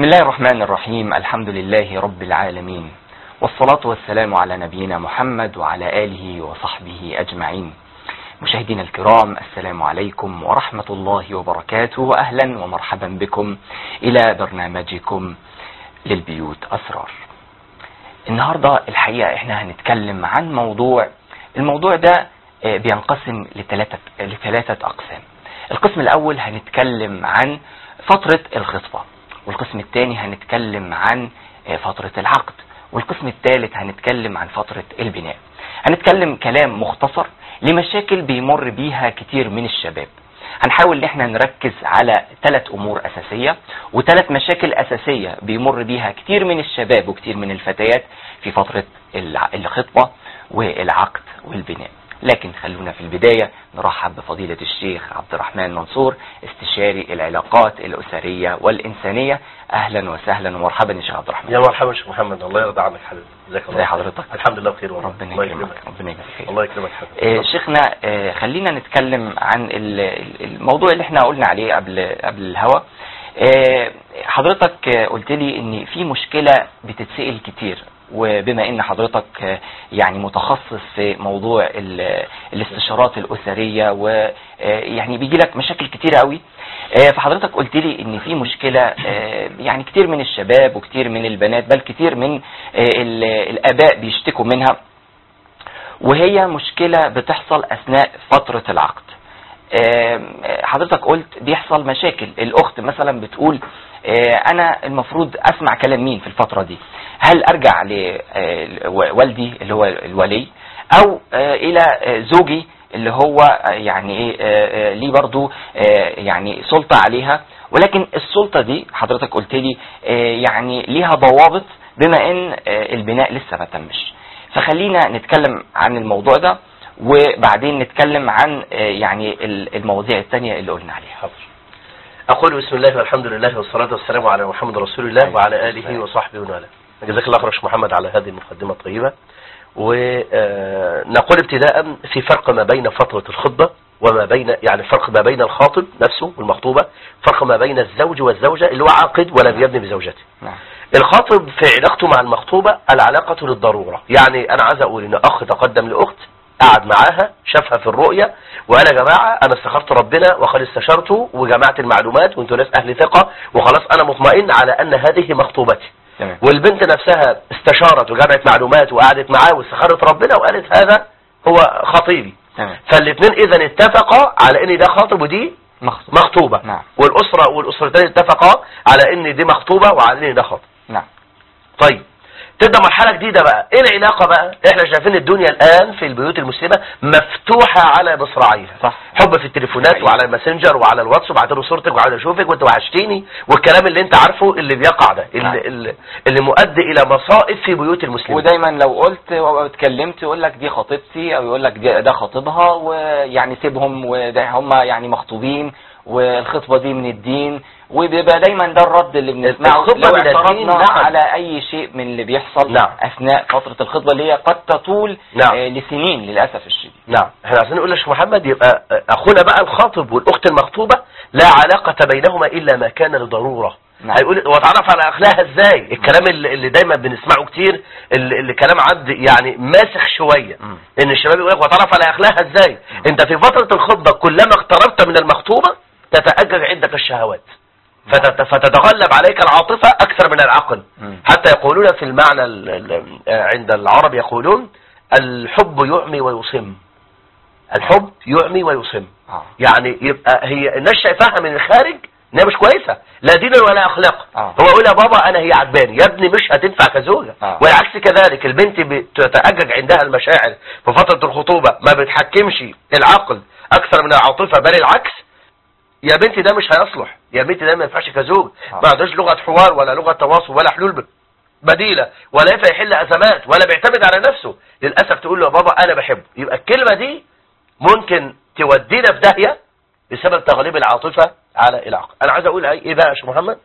الله الرحمن الرحيم الحمد لله رب العالمين والصلاة والسلام على نبينا محمد وعلى آله وصحبه أجمعين مشاهدينا الكرام السلام عليكم ورحمة الله وبركاته وأهلا ومرحبا بكم إلى برنامجكم للبيوت أسرار النهاردة الحقيقة احنا هنتكلم عن موضوع الموضوع ده بينقسم لثلاثة, لثلاثة أقسام القسم الأول هنتكلم عن فترة الخطبة والقسم الثاني هنتكلم عن فترة العقد والقسم الثالث هنتكلم عن فترة البناء هنتكلم كلام مختصر لمشاكل بيمر بيها كتير من الشباب هنحاول ان احنا نركز على ثلاث امور اساسية وثلاث مشاكل اساسية بيمر بيها كتير من الشباب وكتير من الفتيات في فترة الخطبة والعقد والبناء لكن خلونا في البداية نرحب بفضيلة الشيخ عبد الرحمن منصور استشاري العلاقات الأسرية والإنسانية أهلا وسهلا ومرحبا يا شيخ عبد الرحمن يا مرحبا شيخ محمد الله يرضى عنك حبيبي ازيك ازي حضرتك الحمد لله بخير والله ربنا الله يكرمك ربنا يبارك فيك الله يكرمك حبيبي آه، شيخنا آه، خلينا نتكلم عن ال- الموضوع اللي احنا قلنا عليه قبل قبل الهوا آه، حضرتك آه، قلت لي ان في مشكلة بتتسأل كتير وبما ان حضرتك آه، يعني متخصص في موضوع ال- الاستشارات الأسرية ويعني بيجي لك مشاكل كتير قوي آه، فحضرتك قلت لي ان في مشكلة آه، يعني كتير من الشباب وكتير من البنات بل كتير من آه، ال- الآباء بيشتكوا منها وهي مشكلة بتحصل أثناء فترة العقد آم، حضرتك قلت بيحصل مشاكل الأخت مثلا بتقول آه، أنا المفروض أسمع كلام مين في الفترة دي هل أرجع لوالدي اللي هو الولي أو آه، إلى آه، زوجي اللي هو آه، يعني إيه آه، آه، ليه برضو آه، يعني سلطة عليها ولكن السلطة دي حضرتك قلت لي آه، يعني ليها ضوابط بما ان آه، البناء لسه ما تمش فخلينا نتكلم عن الموضوع ده وبعدين نتكلم عن آه، يعني ال- المواضيع التانية اللي قلنا عليها حاضر أقول بسم الله والحمد لله والصلاة والسلام على محمد رسول الله عليه وعلى الصلاة آله والسلام. وصحبه ومن والاه جزاك الله خير يا شيخ محمد على هذه المقدمة الطيبة ونقول ابتداء في فرق ما بين فترة الخطبة وما بين يعني فرق ما بين الخاطب نفسه والمخطوبة فرق ما بين الزوج والزوجة اللي هو عاقد ولم يبني بزوجته نعم الخاطب في علاقته مع المخطوبة العلاقة للضرورة يعني أنا عايز أقول إن أخ تقدم لأخت قعد معاها شافها في الرؤية وقال يا جماعة أنا استخرت ربنا وقد استشرته وجمعت المعلومات وانتوا ناس أهل ثقة وخلاص أنا مطمئن على أن هذه مخطوبتي تمام والبنت نفسها استشارت وجمعت معلومات وقعدت معاه واستخرت ربنا وقالت هذا هو خطيبي تمام فالاثنين إذا اتفقا على أن ده خاطب ودي مخطوب مخطوبة نعم والأسرة والأسرتين اتفقا على أن دي مخطوبة وعلى أن ده خاطب نعم طيب تبدا مرحله جديده بقى ايه العلاقه بقى احنا شايفين الدنيا الان في البيوت المسلمه مفتوحه على مصراعيها صح حب في التليفونات حقيقي. وعلى الماسنجر وعلى الواتس وبعت له صورتك وعايز اشوفك وانت وحشتيني والكلام اللي انت عارفه اللي بيقع ده نعم. اللي, اللي, اللي مؤدي الى مصائب في بيوت المسلمين ودايما لو قلت واتكلمت يقول لك دي خطيبتي او يقول لك ده ده خطيبها ويعني سيبهم وده هم يعني مخطوبين والخطبه دي من الدين وبيبقى دايما ده الرد اللي بنسمعه الخطبة لو من الدين، اعترضنا نعم. على اي شيء من اللي بيحصل نعم. اثناء فتره الخطبه اللي هي قد تطول نعم. آه، لسنين للاسف الشديد نعم احنا عايزين نقول يا شيخ محمد يبقى اخونا بقى الخاطب والاخت المخطوبه لا علاقه بينهما الا ما كان لضروره نعم. هيقول واتعرف على اخلاقها ازاي الكلام اللي, اللي دايما بنسمعه كتير اللي, اللي كلام عد يعني ماسخ شويه مم. ان الشباب يقول لك واتعرف على اخلاقها ازاي انت في فتره الخطبه كلما اقتربت من المخطوبه تتاجج عندك الشهوات فتت- فتتغلب عليك العاطفه اكثر من العقل مم. حتى يقولون في المعنى ال- ال- آه، عند العرب يقولون الحب يعمي ويصم الحب يعمي ويصم آه. يعني يبقى هي الناس شايفاها من الخارج انها مش كويسه لا دينا ولا اخلاق آه. هو يقول يا بابا انا هي عجباني يا ابني مش هتنفع كزوجه آه. والعكس كذلك البنت بتتأجج عندها المشاعر في فتره الخطوبه ما بتحكمش العقل اكثر من العاطفه بل العكس يا بنتي ده مش هيصلح يا بنتي ده ما ينفعش كزوج آه. ما عندوش لغه حوار ولا لغه تواصل ولا حلول ب- بديله ولا ينفع يحل ازمات ولا بيعتمد على نفسه للاسف تقول له يا بابا انا بحبه يبقى الكلمه دي ممكن تودينا في داهيه بسبب تغليب العاطفه على العقل انا عايز اقول ايه بقى يا شيخ محمد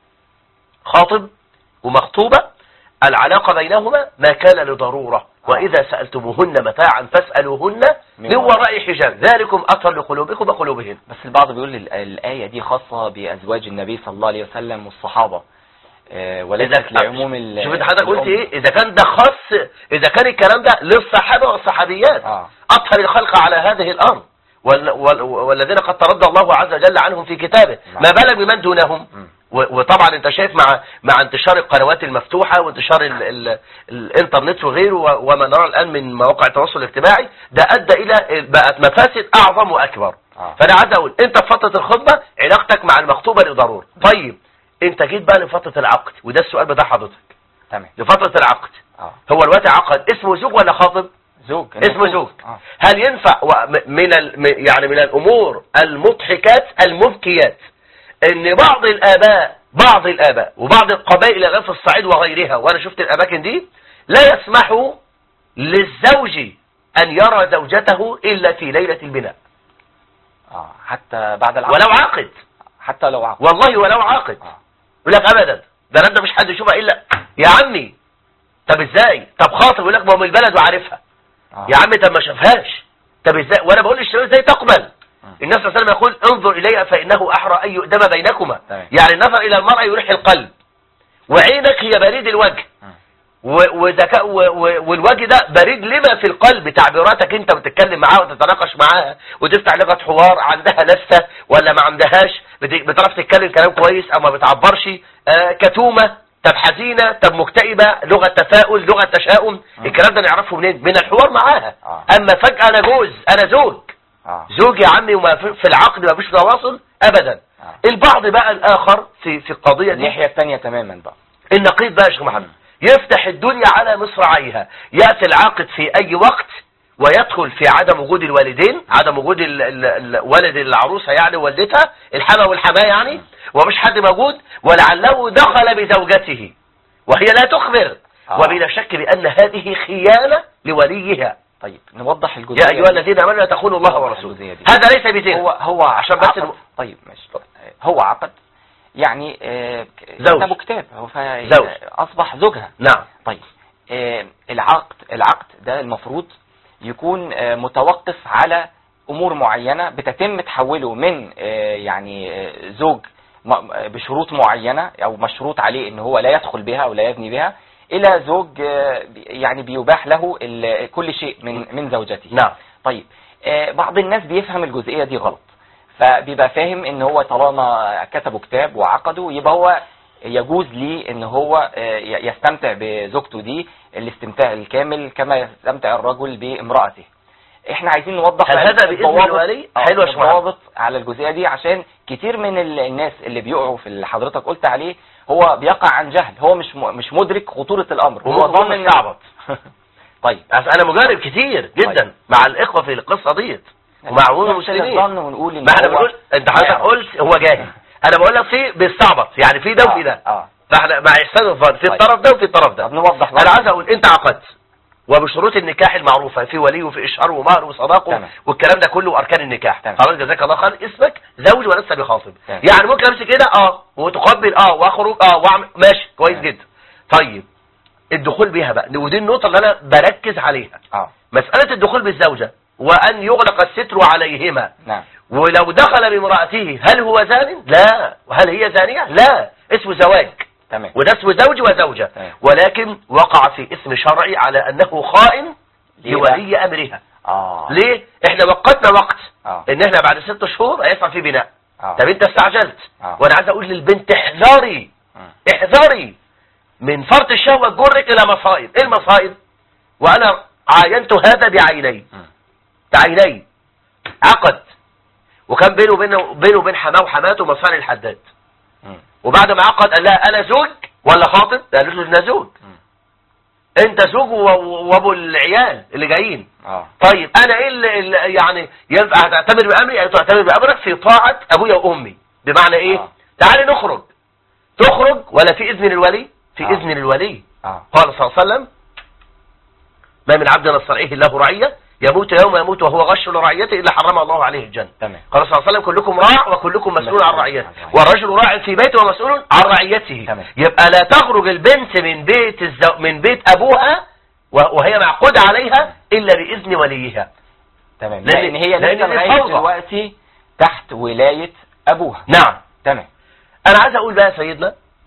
خاطب ومخطوبه العلاقه بينهما ما كان لضروره واذا سالتموهن متاعا فاسالوهن من من وراء. وراء حجاب ذلكم اطهر لقلوبكم وقلوبهن بس البعض بيقول ال- الآية دي خاصة بأزواج النبي صلى الله عليه وسلم والصحابة آه، وليست إذا- لعموم ال- شوف انت حضرتك قلت الأمة. ايه اذا كان ده خاص اذا كان الكلام ده للصحابه والصحابيات اه اطهر الخلق على هذه الارض وال وال والذين قد ترضى الله عز وجل عنهم في كتابه نعم. ما بالك بمن دونهم مم. و- وطبعا انت شايف مع مع انتشار القنوات المفتوحه وانتشار ال ال الانترنت وغيره و- وما نرى الان من مواقع التواصل الاجتماعي ده ادى الى بقت مفاسد اعظم واكبر اه فانا عايز اقول انت في فتره الخطبه علاقتك مع المخطوبه لضرورة طيب انت جيت بقى لفتره العقد وده السؤال بتاع حضرتك تمام لفتره العقد اه هو الوقت عقد اسمه زوج ولا خاطب زوج اسمه زوج اه هل ينفع و- م- من ال... م- يعني من الامور المضحكات المبكيات ان بعض الاباء بعض الاباء وبعض القبائل الان في الصعيد وغيرها وانا شفت الاماكن دي لا يسمح للزوج ان يرى زوجته الا في ليله البناء اه حتى بعد العقد ولو عقد حتى لو عقد والله ولو عقد اه يقول لك ابدا ده ده مش حد يشوفها الا يا عمي طب ازاي طب خاطب يقول لك ما هو من البلد وعارفها اه يا عمي طب ما شافهاش طب ازاي وانا بقول للشباب ازاي تقبل مم. النبي صلى الله عليه وسلم يقول انظر اليها فانه احرى ان يؤدم بينكما تمام. يعني النظر الى المرأة يريح القلب وعينك هي بريد الوجه مم. و- وذكاء و- و- والوجه ده بريد لما في القلب تعبيراتك انت بتتكلم معاها وتتناقش معاها وتفتح لغه حوار عندها لسه ولا ما عندهاش بت- بتعرف تتكلم كلام كويس او ما بتعبرش آه كتومه طب حزينه طب مكتئبه لغه تفاؤل لغه تشاؤم مم. الكلام ده نعرفه منين من الحوار معاها آه. اما فجاه انا جوز انا زوج اه زوج يا عمي وما في في العقد ما فيش تواصل ابدا آه. البعض بقى الاخر في في القضيه دي الناحية الثانية تماما بقى النقيض بقى يا شيخ محمد يفتح الدنيا على مصراعيها يأتي العاقد في أي وقت ويدخل في عدم وجود الوالدين عدم وجود ال- ال- ال- ولد العروسة يعني والدتها الحما والحماة يعني ومش حد موجود ولعله دخل بزوجته وهي لا تخبر آه. وبلا شك بأن هذه خيانة لوليها طيب نوضح يا الجزئية أيها دي. الذين آمنوا لا تخونوا الله نوضح ورسوله الجزئية دي. هذا ليس بزنا هو هو عشان بس عقد. الم- طيب ماشي هو عقد يعني آه، ك- زوج. كتاب كتاب هو ف- زوج. اصبح زوجها نعم طيب آه، العقد العقد ده المفروض يكون آه، متوقف على امور معينه بتتم تحوله من آه، يعني آه، زوج م- بشروط معينه او مشروط عليه ان هو لا يدخل بها او لا يبني بها الى زوج آه، بي- يعني بيباح له ال- كل شيء من من زوجته نعم طيب آه، بعض الناس بيفهم الجزئية دي غلط فبيبقى فاهم ان هو طالما كتبوا كتاب وعقدوا يبقى هو يجوز ليه ان هو آه، ي- يستمتع بزوجته دي الاستمتاع الكامل كما يستمتع الرجل بامرأته احنا عايزين نوضح هل بقى هذا بإذن الضوابط- الولي؟ آه، حلو يا شيخ محمد. الضوابط على الجزئية دي عشان كتير من ال- الناس اللي بيقعوا في اللي حضرتك قلت عليه هو بيقع عن جهل هو مش م- مش مدرك خطورة الامر هو وممكن ظن يكون إن- مستعبط. طيب أصل انا مجرب كتير جدا طيب. مع الاخوه في القصه ديت ومع عموم نحسن المسلمين الظن ونقول ان ما احنا هو بنقول انت حضرتك يعرف. قلت هو جاهل انا بقول لك في بيستعبط يعني في ده وفي ده اه فاحنا مع احسان الظن في طيب. الطرف ده وفي الطرف ده طب نوضح انا عايز اقول انت عقدت وبشروط النكاح المعروفه في ولي وفي اشهار ومهر وصداقه تمام. والكلام ده كله اركان النكاح تمام. خلاص جزاك الله خير اسمك زوج ولسه بخاطب تمام. يعني ممكن امسك كده اه وتقبل اه واخرج اه واعمل ماشي كويس تمام. جدا طيب الدخول بيها بقى ودي النقطه اللي انا بركز عليها اه مساله الدخول بالزوجه وان يغلق الستر عليهما نعم ولو دخل بامرأته هل هو زان؟ لا وهل هي زانية؟ لا اسمه زواج تمام وده اسمه زوج وزوجة تمام. ولكن وقع في اسم شرعي على أنه خائن ليه بقى؟ لولي أمرها اه ليه؟ احنا وقتنا وقت اه ان احنا بعد ست شهور هيدفع فيه بناء اه طب انت استعجلت آه. وانا عايز اقول للبنت احذري مم. احذري من فرط الشهوة تجرك الى مصائب ايه المصائب وانا عاينت هذا بعيني مم. بعيني عقد وكان بينه وبين بينه وبين حماه وحماته مصاري الحداد مم. وبعد ما عقد قال لها انا زوج ولا خاطب قالت له انا زوج مم. انت زوج و- و- وابو العيال اللي جايين اه طيب انا ايه اللي اللي يعني ينفع هتعتمر بامري يعني تعتمر بامرك في طاعه ابويا وامي بمعنى ايه آه. تعالي نخرج تخرج ولا في اذن الولي في آه. اذن الولي اه قال صلى الله عليه وسلم ما من عبد نسترعيه الله رعيه يموت يوم يموت وهو غش لرعيته الا حرم الله عليه الجنه تمام قال صلى الله عليه وسلم كلكم راع وكلكم مسؤول عن رعيته عن رعيته. والرجل راع في بيته ومسؤول عن رعيته تمام. يبقى لا تخرج البنت من بيت الزو... من بيت ابوها و- وهي معقودة عليها الا باذن وليها تمام لأن- لان هي لأن لسه دي لغايه فوضى. دلوقتي تحت ولايه ابوها نعم تمام انا عايز اقول بقى يا سيدنا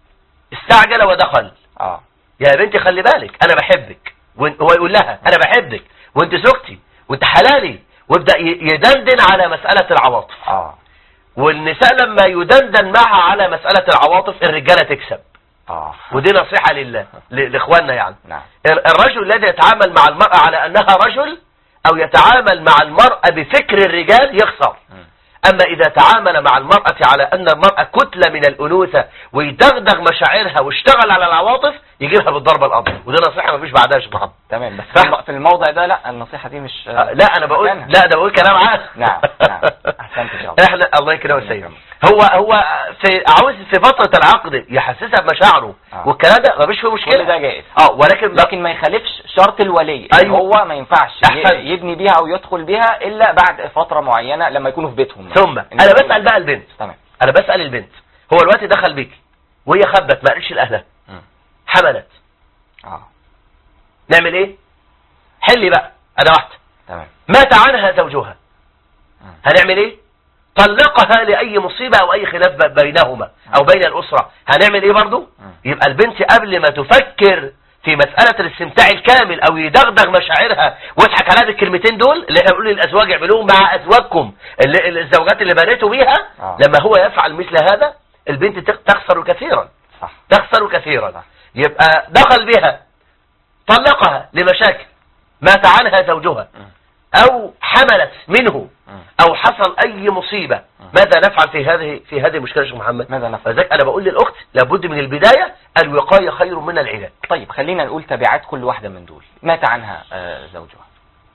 استعجل ودخل اه يا بنتي خلي بالك انا بحبك وإن- هو يقول لها انا بحبك وانت زوجتي وانت حلالي ويبدا ي- يدندن على مساله العواطف اه والنساء لما يدندن معها على مساله العواطف الرجاله تكسب اه ودي نصيحه لله ل- لاخواننا يعني نعم ال- الرجل الذي يتعامل مع المراه على انها رجل او يتعامل مع المراه بفكر الرجال يخسر مم. أما إذا تعامل مع المرأة على أن المرأة كتلة من الأنوثة ويدغدغ مشاعرها واشتغل على العواطف يجيبها بالضربة القاضية وده نصيحة مفيش بعدها يا شيخ محمد تمام بس صح. في الم- في الموضع ده لا النصيحة دي مش آه، لا أنا بقول مكانها. لا ده بقول كلام عام نعم نعم أحسنت إن شاء الله احنا الله يكرمه السيد يكرمك. هو هو في عاوز في فترة العقد يحسسها بمشاعره آه. والكلام ده مفيش فيه مشكلة كل ده جائز اه ولكن لكن ما يخالفش شرط الولي أيوة. أيوه. هو ما ينفعش ي- أحسن. يبني بيها او يدخل بيها الا بعد فترة معينة لما يكونوا في بيتهم ثم إن انا يكونوا- بسأل بقى البنت تمام انا بسأل البنت هو الوقت دخل بيكي وهي خبت ما قالتش لاهلها مم. حملت اه نعمل ايه حلي بقى انا واحده تمام مات عنها زوجها مم. هنعمل ايه طلقها لأي مصيبة أو أي خلاف ب- بينهما أو بين الأسرة هنعمل إيه برضو مم. يبقى البنت قبل ما تفكر في مسألة الاستمتاع الكامل أو يدغدغ مشاعرها ويضحك عليها بالكلمتين دول اللي احنا بنقول للأزواج اعملوهم مع أزواجكم اللي اللي الزوجات اللي بنيتوا بيها آه. لما هو يفعل مثل هذا البنت تخ- تخسر كثيرا صح تخسر كثيرا يبقى دخل بها طلقها لمشاكل مات عنها زوجها مم. أو حملت منه مم. او حصل اي مصيبة ماذا نفعل في هذه في هذه المشكلة يا شيخ محمد ماذا نفعل فذلك انا بقول للاخت لابد من البداية الوقاية خير من العلاج طيب خلينا نقول تبعات كل واحدة من دول مات عنها آه، زوجها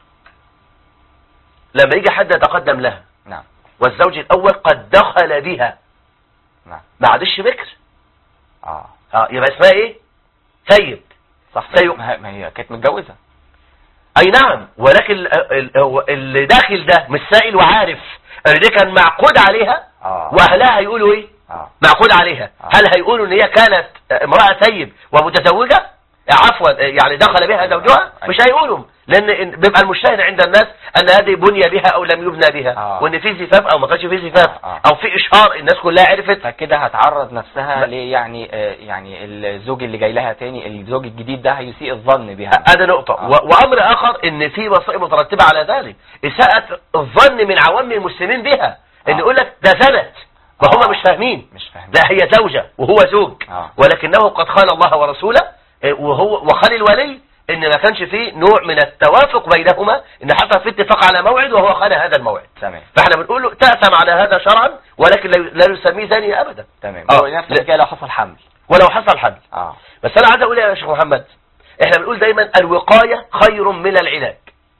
لما يجي حد يتقدم لها نعم والزوج الاول قد دخل بها نعم ما عادش بكر اه اه يبقى اسمها ايه سيد صح سيق. ما هي- ما هي كانت متجوزة اي نعم ولكن ال- ال- هو اللي داخل ده مش سائل وعارف اللي دي كان معقود عليها اه واهلها هيقولوا ايه اه معقود عليها آه. هل هيقولوا ان هي كانت امرأة سيد ومتزوجة عفوا يعني دخل بها زوجها أيوة. مش هيقولوا لان إن- بيبقى المشتهر عند الناس ان هذه بني بها او لم يبنى بها آه. وان في زفاف او ما كانش في زفاف آه، آه. او في اشهار الناس كلها عرفت فكده هتعرض نفسها ما- ل يعني آه، يعني الزوج اللي جاي لها تاني الزوج الجديد ده هيسيء الظن بها هذا نقطة آه. و- وامر اخر ان في مصائب مترتبة على ذلك اساءة الظن من عوام المسلمين بها ان آه. يقول لك ده زنت وهم آه. مش فاهمين مش فاهم لا هي زوجة وهو زوج آه. ولكنه قد خان الله ورسوله إيه، وهو وخان الولي ان ما كانش فيه نوع من التوافق بينهما ان حصل في اتفاق على موعد وهو خان هذا الموعد تمام فاحنا بنقول له تأثم على هذا شرعا ولكن لا لا نسميه زاني ابدا تمام آه. هو نفس الحكايه لو حصل حمل ولو حصل حمل اه بس انا عايز اقول إيه يا شيخ محمد احنا بنقول دايما الوقاية خير من العلاج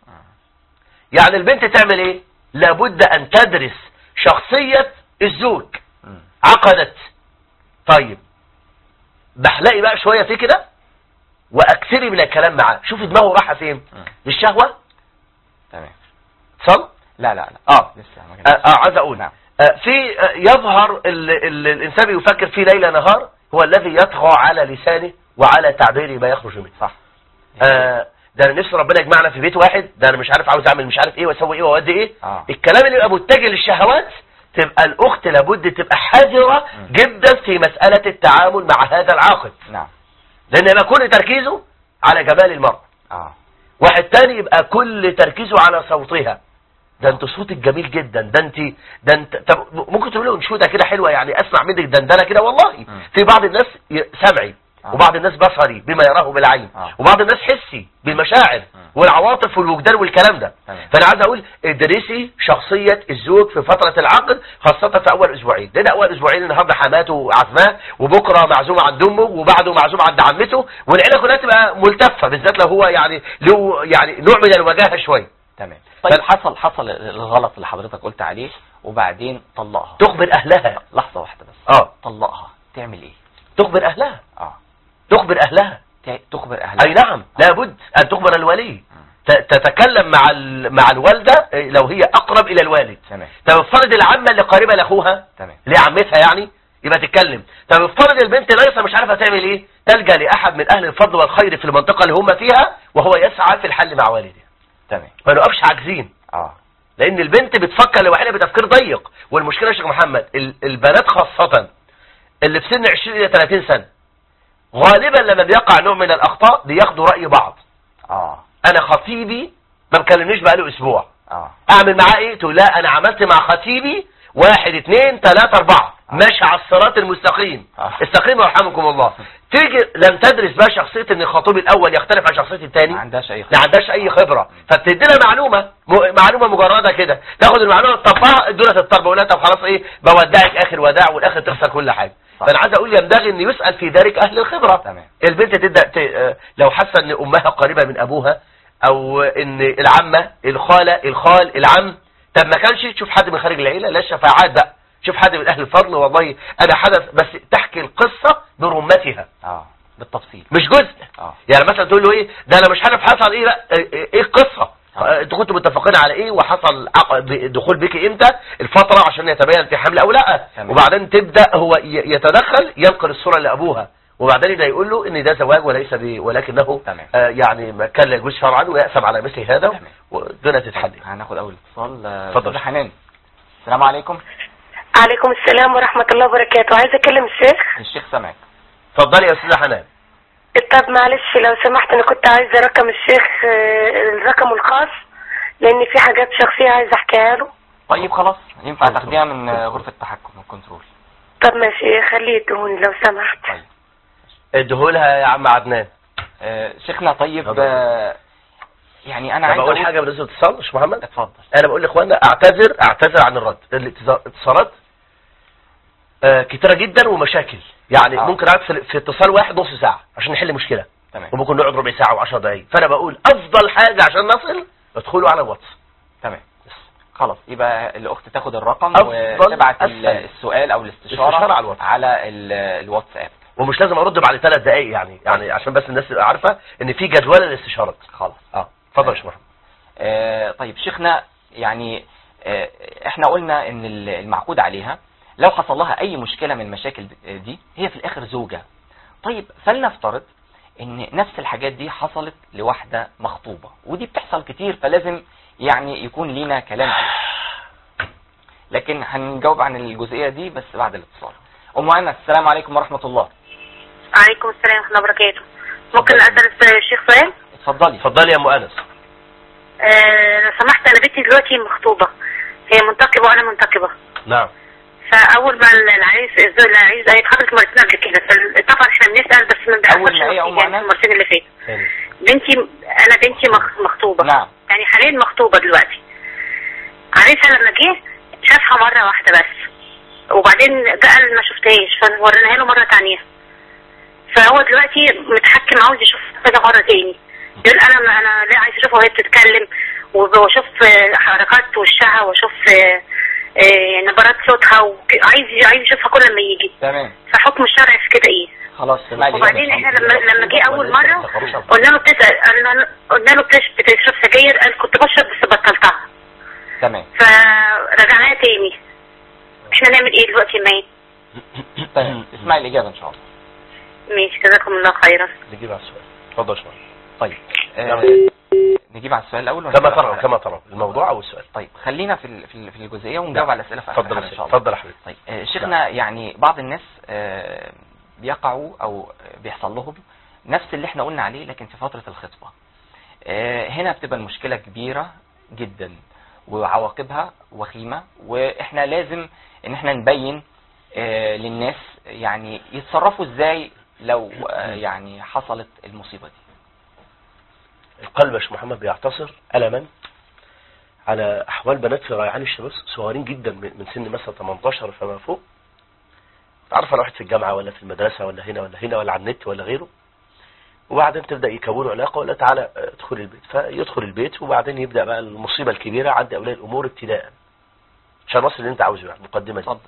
يعني البنت تعمل ايه لابد ان تدرس شخصية الزوج مم. عقدت طيب بحلقي بقى شوية فيه كده واكثري من الكلام معاه شوفي دماغه رايحه فين مم. للشهوة تمام صل لا لا لا اه لسه ما آه، كانش. آه، عايز اقول نعم. آه، في آه، يظهر ال- ال- الانسان بيفكر فيه ليل نهار هو الذي يطغى على لسانه وعلى تعبيره ما يخرج منه صح آه، ده انا نفسي ربنا يجمعنا في بيت واحد ده انا مش عارف عاوز اعمل مش عارف ايه واسوي ايه واودي ايه اه الكلام اللي يبقى متجه للشهوات تبقى الاخت لابد تبقى حذرة مم. جدا في مسألة التعامل مع هذا العاقد نعم لان يبقى كل تركيزه على جمال المرأة اه واحد تاني يبقى كل تركيزه على صوتها ده انت صوتك جميل جدا ده انت ده انت طب ممكن تقول له انشوده كده حلوه يعني اسمع منك دندنه كده والله مم. في بعض الناس ي- سمعي آه. وبعض الناس بصري بما يراه بالعين آه. وبعض الناس حسي بالمشاعر مم. والعواطف والوجدان والكلام ده تمام. فانا عايز اقول ادرسي شخصيه الزوج في فتره العقد خاصه في اول اسبوعين لان اول اسبوعين النهارده حماته وعزماه وبكره معزوم عند امه وبعده معزوم عند عمته والعيله كلها تبقى ملتفه بالذات لو هو يعني له يعني نوع من الوجاهه شويه تمام طيب ف- حصل حصل الغلط اللي حضرتك قلت عليه وبعدين طلقها تخبر اهلها لحظة واحدة بس اه طلقها تعمل ايه تخبر اهلها اه تخبر اهلها ت- تخبر اهلها اي نعم لابد ان تخبر الولي ت- تتكلم مع ال- مع الوالده إيه، لو هي اقرب الى الوالد تمام طب افترض العمه اللي قريبه لاخوها تمام اللي هي عمتها يعني يبقى تتكلم طب افترض البنت لسه مش عارفه تعمل ايه تلجا لاحد من اهل الفضل والخير في المنطقه اللي هم فيها وهو يسعى في الحل مع والدها تمام ما نقفش عاجزين اه لان البنت بتفكر لوحدها بتفكير ضيق والمشكله يا شيخ محمد ال- البنات خاصه اللي في سن 20 الى 30 سنه غالبا لما بيقع نوع من الاخطاء بياخدوا راي بعض اه انا خطيبي ما مكلمنيش بقاله اسبوع اه اعمل معاه ايه تقول لا انا عملت مع خطيبي واحد اتنين تلاتة اربعة ماشي على الصراط المستقيم آه. استقيموا يرحمكم الله تيجي لم تدرس بقى شخصية ان الخطيب الاول يختلف عن شخصية التاني ما عندهاش اي ما خبرة. عندهاش اي خبرة فبتدي لها معلومة م- معلومة مجردة كده تاخد المعلومة تطبقها ادولها الطربة ولا طب خلاص ايه بودعك اخر وداع والاخر تخسر كل حاجة صح. فانا عايز اقول ينبغي ان يسأل في ذلك اهل الخبرة تمام البنت تبدا ت... آه، لو حاسه ان امها قريبه من ابوها او ان العمه الخاله الخال العم طب ما كانش تشوف حد من خارج العيله لا الشفاعات بقى شوف حد من اهل الفضل والله انا حدث بس تحكي القصه برمتها اه بالتفصيل مش جزء اه يعني مثلا تقول له ايه ده انا مش عارف حصل ايه لا ايه إيه القصه آه. آه، انتوا كنتوا متفقين على ايه وحصل عق- ب- دخول بك امتى الفتره عشان يتبين في حمل او لا تمام. وبعدين تبدا هو ي- يتدخل ينقل الصوره لابوها وبعدين يبدا يقول له ان ده زواج وليس ب... ولكنه تمام. آه يعني ما كان لا يجوز شرعا ويأسم على مثل هذا تمام. والدنيا تتحل هناخد اول اتصال آه، اتفضل. أستاذة حنان السلام عليكم عليكم السلام ورحمة الله وبركاته عايزة أكلم الشيخ الشيخ سامعك اتفضلي يا استاذه حنان طب معلش لو سمحت أنا كنت عايزة رقم الشيخ آه، الرقم الخاص لأن في حاجات شخصية عايزة أحكيها له طيب خلاص ينفع تاخديها من آه، غرفة التحكم والكنترول طب ماشي خليه يدهوني لو سمحت طيب اديهولها يا عم عدنان آه، شيخنا طيب اتفضل. آه، يعني انا طب عايز اقول اقول حاجه بالنسبه للاتصال مش محمد اتفضل انا بقول لاخواننا اعتذر اعتذر عن الرد الاتصالات آه كتيره جدا ومشاكل يعني آه. آه. ممكن اقعد في في اتصال واحد نص ساعه عشان نحل مشكله تمام وممكن نقعد ربع ساعه و10 دقائق فانا بقول افضل حاجه عشان نصل ادخلوا على الواتس تمام خلاص يبقى الاخت تاخد الرقم أفضل وتبعت ال- أسهل. السؤال او الاستشاره الاستشارة على الواتس. على ال- الواتساب ومش لازم ارد بعد ثلاث دقائق يعني يعني عشان بس الناس تبقى عارفه ان في جدول للاستشارات خلاص اه اتفضل يا شيخ محمد آه، طيب شيخنا يعني آه، احنا قلنا ان ال- المعقود عليها لو حصل لها اي مشكلة من المشاكل دي هي في الاخر زوجة طيب فلنفترض ان نفس الحاجات دي حصلت لواحدة مخطوبة ودي بتحصل كتير فلازم يعني يكون لينا كلام عليها لكن هنجاوب عن الجزئية دي بس بعد الاتصال ام انس السلام عليكم ورحمة الله عليكم السلام ورحمة الله وبركاته ممكن أسأل الشيخ سؤال اتفضلي اتفضلي يا ام انس آه، لو سمحت أنا بنتي دلوقتي مخطوبة هي منتقبة وأنا منتقبة نعم فأول ما العريس الزوج العريس هيتحرك مرتين قبل كده فطبعا احنا بنسأل بس ما بنحصلش أول ما إيه يا أم نتيجة أنس؟ المرتين اللي فاتوا ثاني بنتي انا بنتي مخ- مخطوبه نعم يعني حاليا مخطوبه دلوقتي عريسها لما جه شافها مره واحده بس وبعدين قال ما شفتهاش فوريناها له مره تانية فهو دلوقتي متحكم عاوز يشوف كذا مره تاني يقول انا ما انا لا عايز اشوفها وهي بتتكلم وب- واشوف آه، حركات وشها واشوف آه، آه، نبرات صوتها وعايز عايز يشوفها كل ما يجي تمام فحكم الشرع في كده ايه خلاص اسمعي لي وبعدين كده. احنا لما لما جه اول مره قلنا له بتسال قلنا له قلنا له بتش- بتشرب سجاير قال كنت بشرب بس بطلتها تمام فرجعناها تاني احنا نعمل ايه دلوقتي يا مي تمام اسمعي الاجابة ان شاء الله ماشي جزاكم الله خيرا نجيب على السؤال اتفضل يا شيخ محمد. طيب آه نعم. نجيب على السؤال الاول ولا كما نجيب على ترى الحلقة؟ كما ترى الموضوع او السؤال طيب خلينا في ال- في ال- في الجزئيه ونجاوب على الاسئله في اخر اتفضل الحلقة يا ان شاء سيدي. الله اتفضل يا حبيبي طيب آه، شيخنا يعني بعض الناس آه، بيقعوا او بيحصل لهم نفس اللي احنا قلنا عليه لكن في فتره الخطبه آه، هنا بتبقى المشكله كبيره جدا وعواقبها وخيمه واحنا لازم ان احنا نبين آه، للناس يعني يتصرفوا ازاي لو آه، يعني حصلت المصيبه دي القلب يا شيخ محمد بيعتصر ألما على أحوال بنات في ريعان الشمس صغيرين جدا من من سن مثلا 18 فما فوق تعرف على واحد في الجامعة ولا في المدرسة ولا هنا ولا هنا ولا على النت ولا غيره وبعدين تبدأ يكونوا علاقة ولا تعالى اه، ادخل البيت فيدخل البيت وبعدين يبدأ بقى المصيبة الكبيرة عند أولياء الأمور ابتداء عشان نصل اللي أنت عاوزه يعني المقدمة دي اتفضل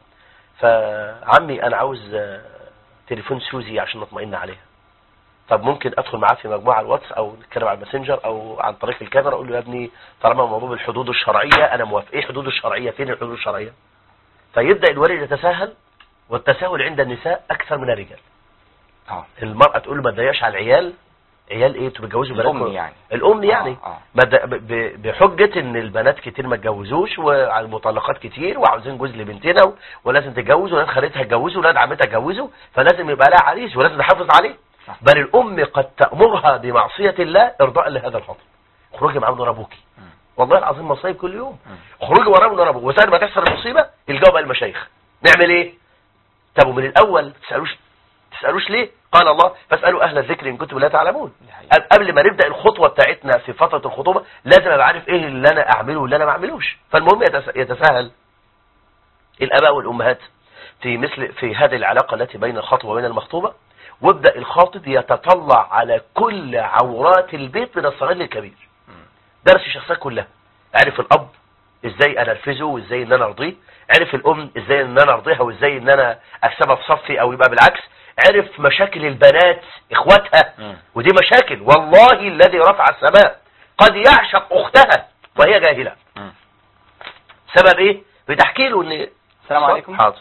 فعمي أنا عاوز اه، تليفون سوزي عشان نطمئن عليها طب ممكن ادخل معاه في مجموعه على الواتس او نتكلم على الماسنجر او عن طريق الكاميرا اقول له يا ابني طالما موضوع بالحدود الشرعيه انا موافق ايه الحدود الشرعيه فين الحدود الشرعيه فيبدا الولد يتساهل والتساهل عند النساء اكثر من الرجال اه المراه تقول له ما تضايقش على العيال عيال ايه انتوا بتجوزوا الام بناتكم يعني الام يعني آه، آه. ما د- ب- ب- بحجه ان البنات كتير ما اتجوزوش وعلى المطلقات كتير وعاوزين جوز لبنتنا و- ولازم تتجوز ولاد خالتها اتجوزوا ولاد عمتها اتجوزوا فلازم يبقى لها عريس ولازم نحافظ عليه صح. بل الام قد تأمرها بمعصية الله ارضاء لهذا الخطب خروجي معاه من ورا ابوكي مم. والله العظيم مصايب كل يوم مم. خروجي وراه من ورا ابوك وساعة ما تحصل المصيبة الجواب بقى المشايخ نعمل ايه طب ومن الاول تسالوش تسالوش ليه قال الله فاسالوا اهل الذكر ان كنتم لا تعلمون دي حقيقة. قبل- قبل ما نبدا الخطوه بتاعتنا في فتره الخطوبه لازم ابقى عارف ايه اللي انا اعمله واللي انا ما اعملوش فالمهم يتس- يتساهل الاباء والامهات في مثل في هذه العلاقه التي بين الخطبه وبين المخطوبه وابدا الخاطب يتطلع على كل عورات البيت من الصغير للكبير مم. درس الشخصيات كلها عرف الاب ازاي انا انرفزه وازاي ان انا ارضيه عرف الام ازاي ان انا ارضيها وازاي ان انا اكسبها في صفي او يبقى بالعكس عرف مشاكل البنات اخواتها مم. ودي مشاكل والله الذي رفع السماء قد يعشق اختها وهي جاهله مم. سبب ايه بتحكي له ان السلام عليكم حاضر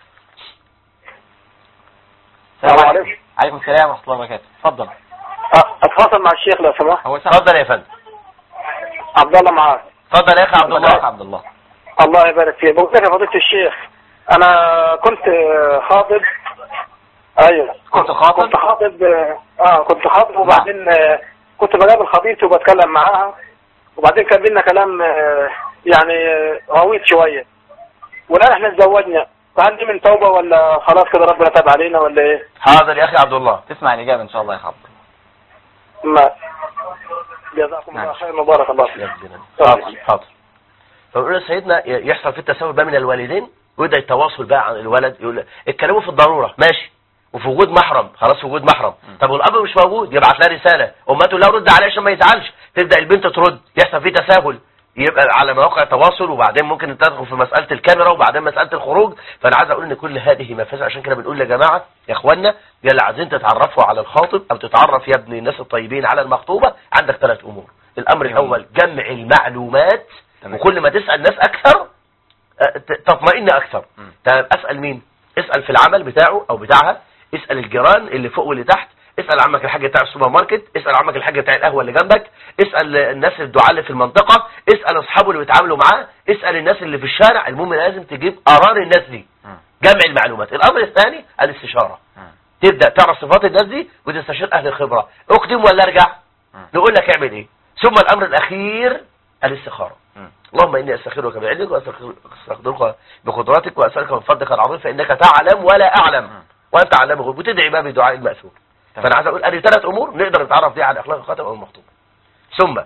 السلام عليكم. عليكم السلام ورحمة الله وبركاته اتفضل أ- اتواصل مع الشيخ لو سمحت هو سامع اتفضل يا فندم عبد الله معاك اتفضل يا اخي عبد الله الله عبد الله الله يبارك فيك بقول لك يا فضيله الشيخ انا كنت خاطب ايوه كنت خاطب؟ كنت خاطب اه كنت خاطب وبعدين آه، كنت بقابل خطيبتي وبتكلم معاها وبعدين كان بينا كلام آه، يعني آه، غويط شويه والان احنا اتزوجنا فهل دي من توبه ولا خلاص كده ربنا تاب علينا ولا ايه؟ حاضر يا اخي عبد الله تسمع الإجابة إن شاء الله يا عبد ما جزاكم الله نعم. خير وبارك الله يا فيك ربنا. حاضر حاضر فبنقول له سيدنا يحصل في التساوي بقى من الوالدين ويبدا التواصل بقى عن الولد يقول اتكلموا في الضروره ماشي وفي وجود محرم خلاص في وجود محرم طب والاب مش موجود يبعت لها رساله امته لا رد عليه عشان ما يزعلش تبدا البنت ترد يحصل فيه تساهل يبقى على مواقع التواصل وبعدين ممكن تدخل في مساله الكاميرا وبعدين مساله الخروج فانا عايز اقول ان كل هذه مفاسد عشان كده بنقول يا جماعه يا اخوانا يا اللي عايزين تتعرفوا على الخاطب او تتعرف يا ابن الناس الطيبين على المخطوبه عندك ثلاث امور الامر الاول جمع المعلومات تمام. وكل ما تسال ناس اكثر آه، ت- تطمئن اكثر مم. طب اسال مين اسال في العمل بتاعه او بتاعها اسال الجيران اللي فوق واللي تحت اسال عمك الحاج بتاع السوبر ماركت اسال عمك الحاج بتاع القهوه اللي جنبك اسال الناس الدعاء اللي في المنطقه اسال اصحابه اللي بيتعاملوا معاه اسال الناس اللي في الشارع المهم لازم تجيب قرار الناس دي مم. جمع المعلومات الامر الثاني الاستشاره مم. تبدا تعرف صفات الناس دي وتستشير اهل الخبره اقدم ولا ارجع مم. نقول لك اعمل ايه ثم الامر الاخير الاستخاره مم. اللهم اني استخيرك بعلمك واستقدرك بقدرتك واسالك من فضلك العظيم فانك تعلم ولا اعلم مم. وانت علام الغيوب وتدعي بقى بدعاء الماثور تمام. فانا عايز اقول ادي ثلاث امور نقدر نتعرف بيها على اخلاق الخاتم او المخطوب ثم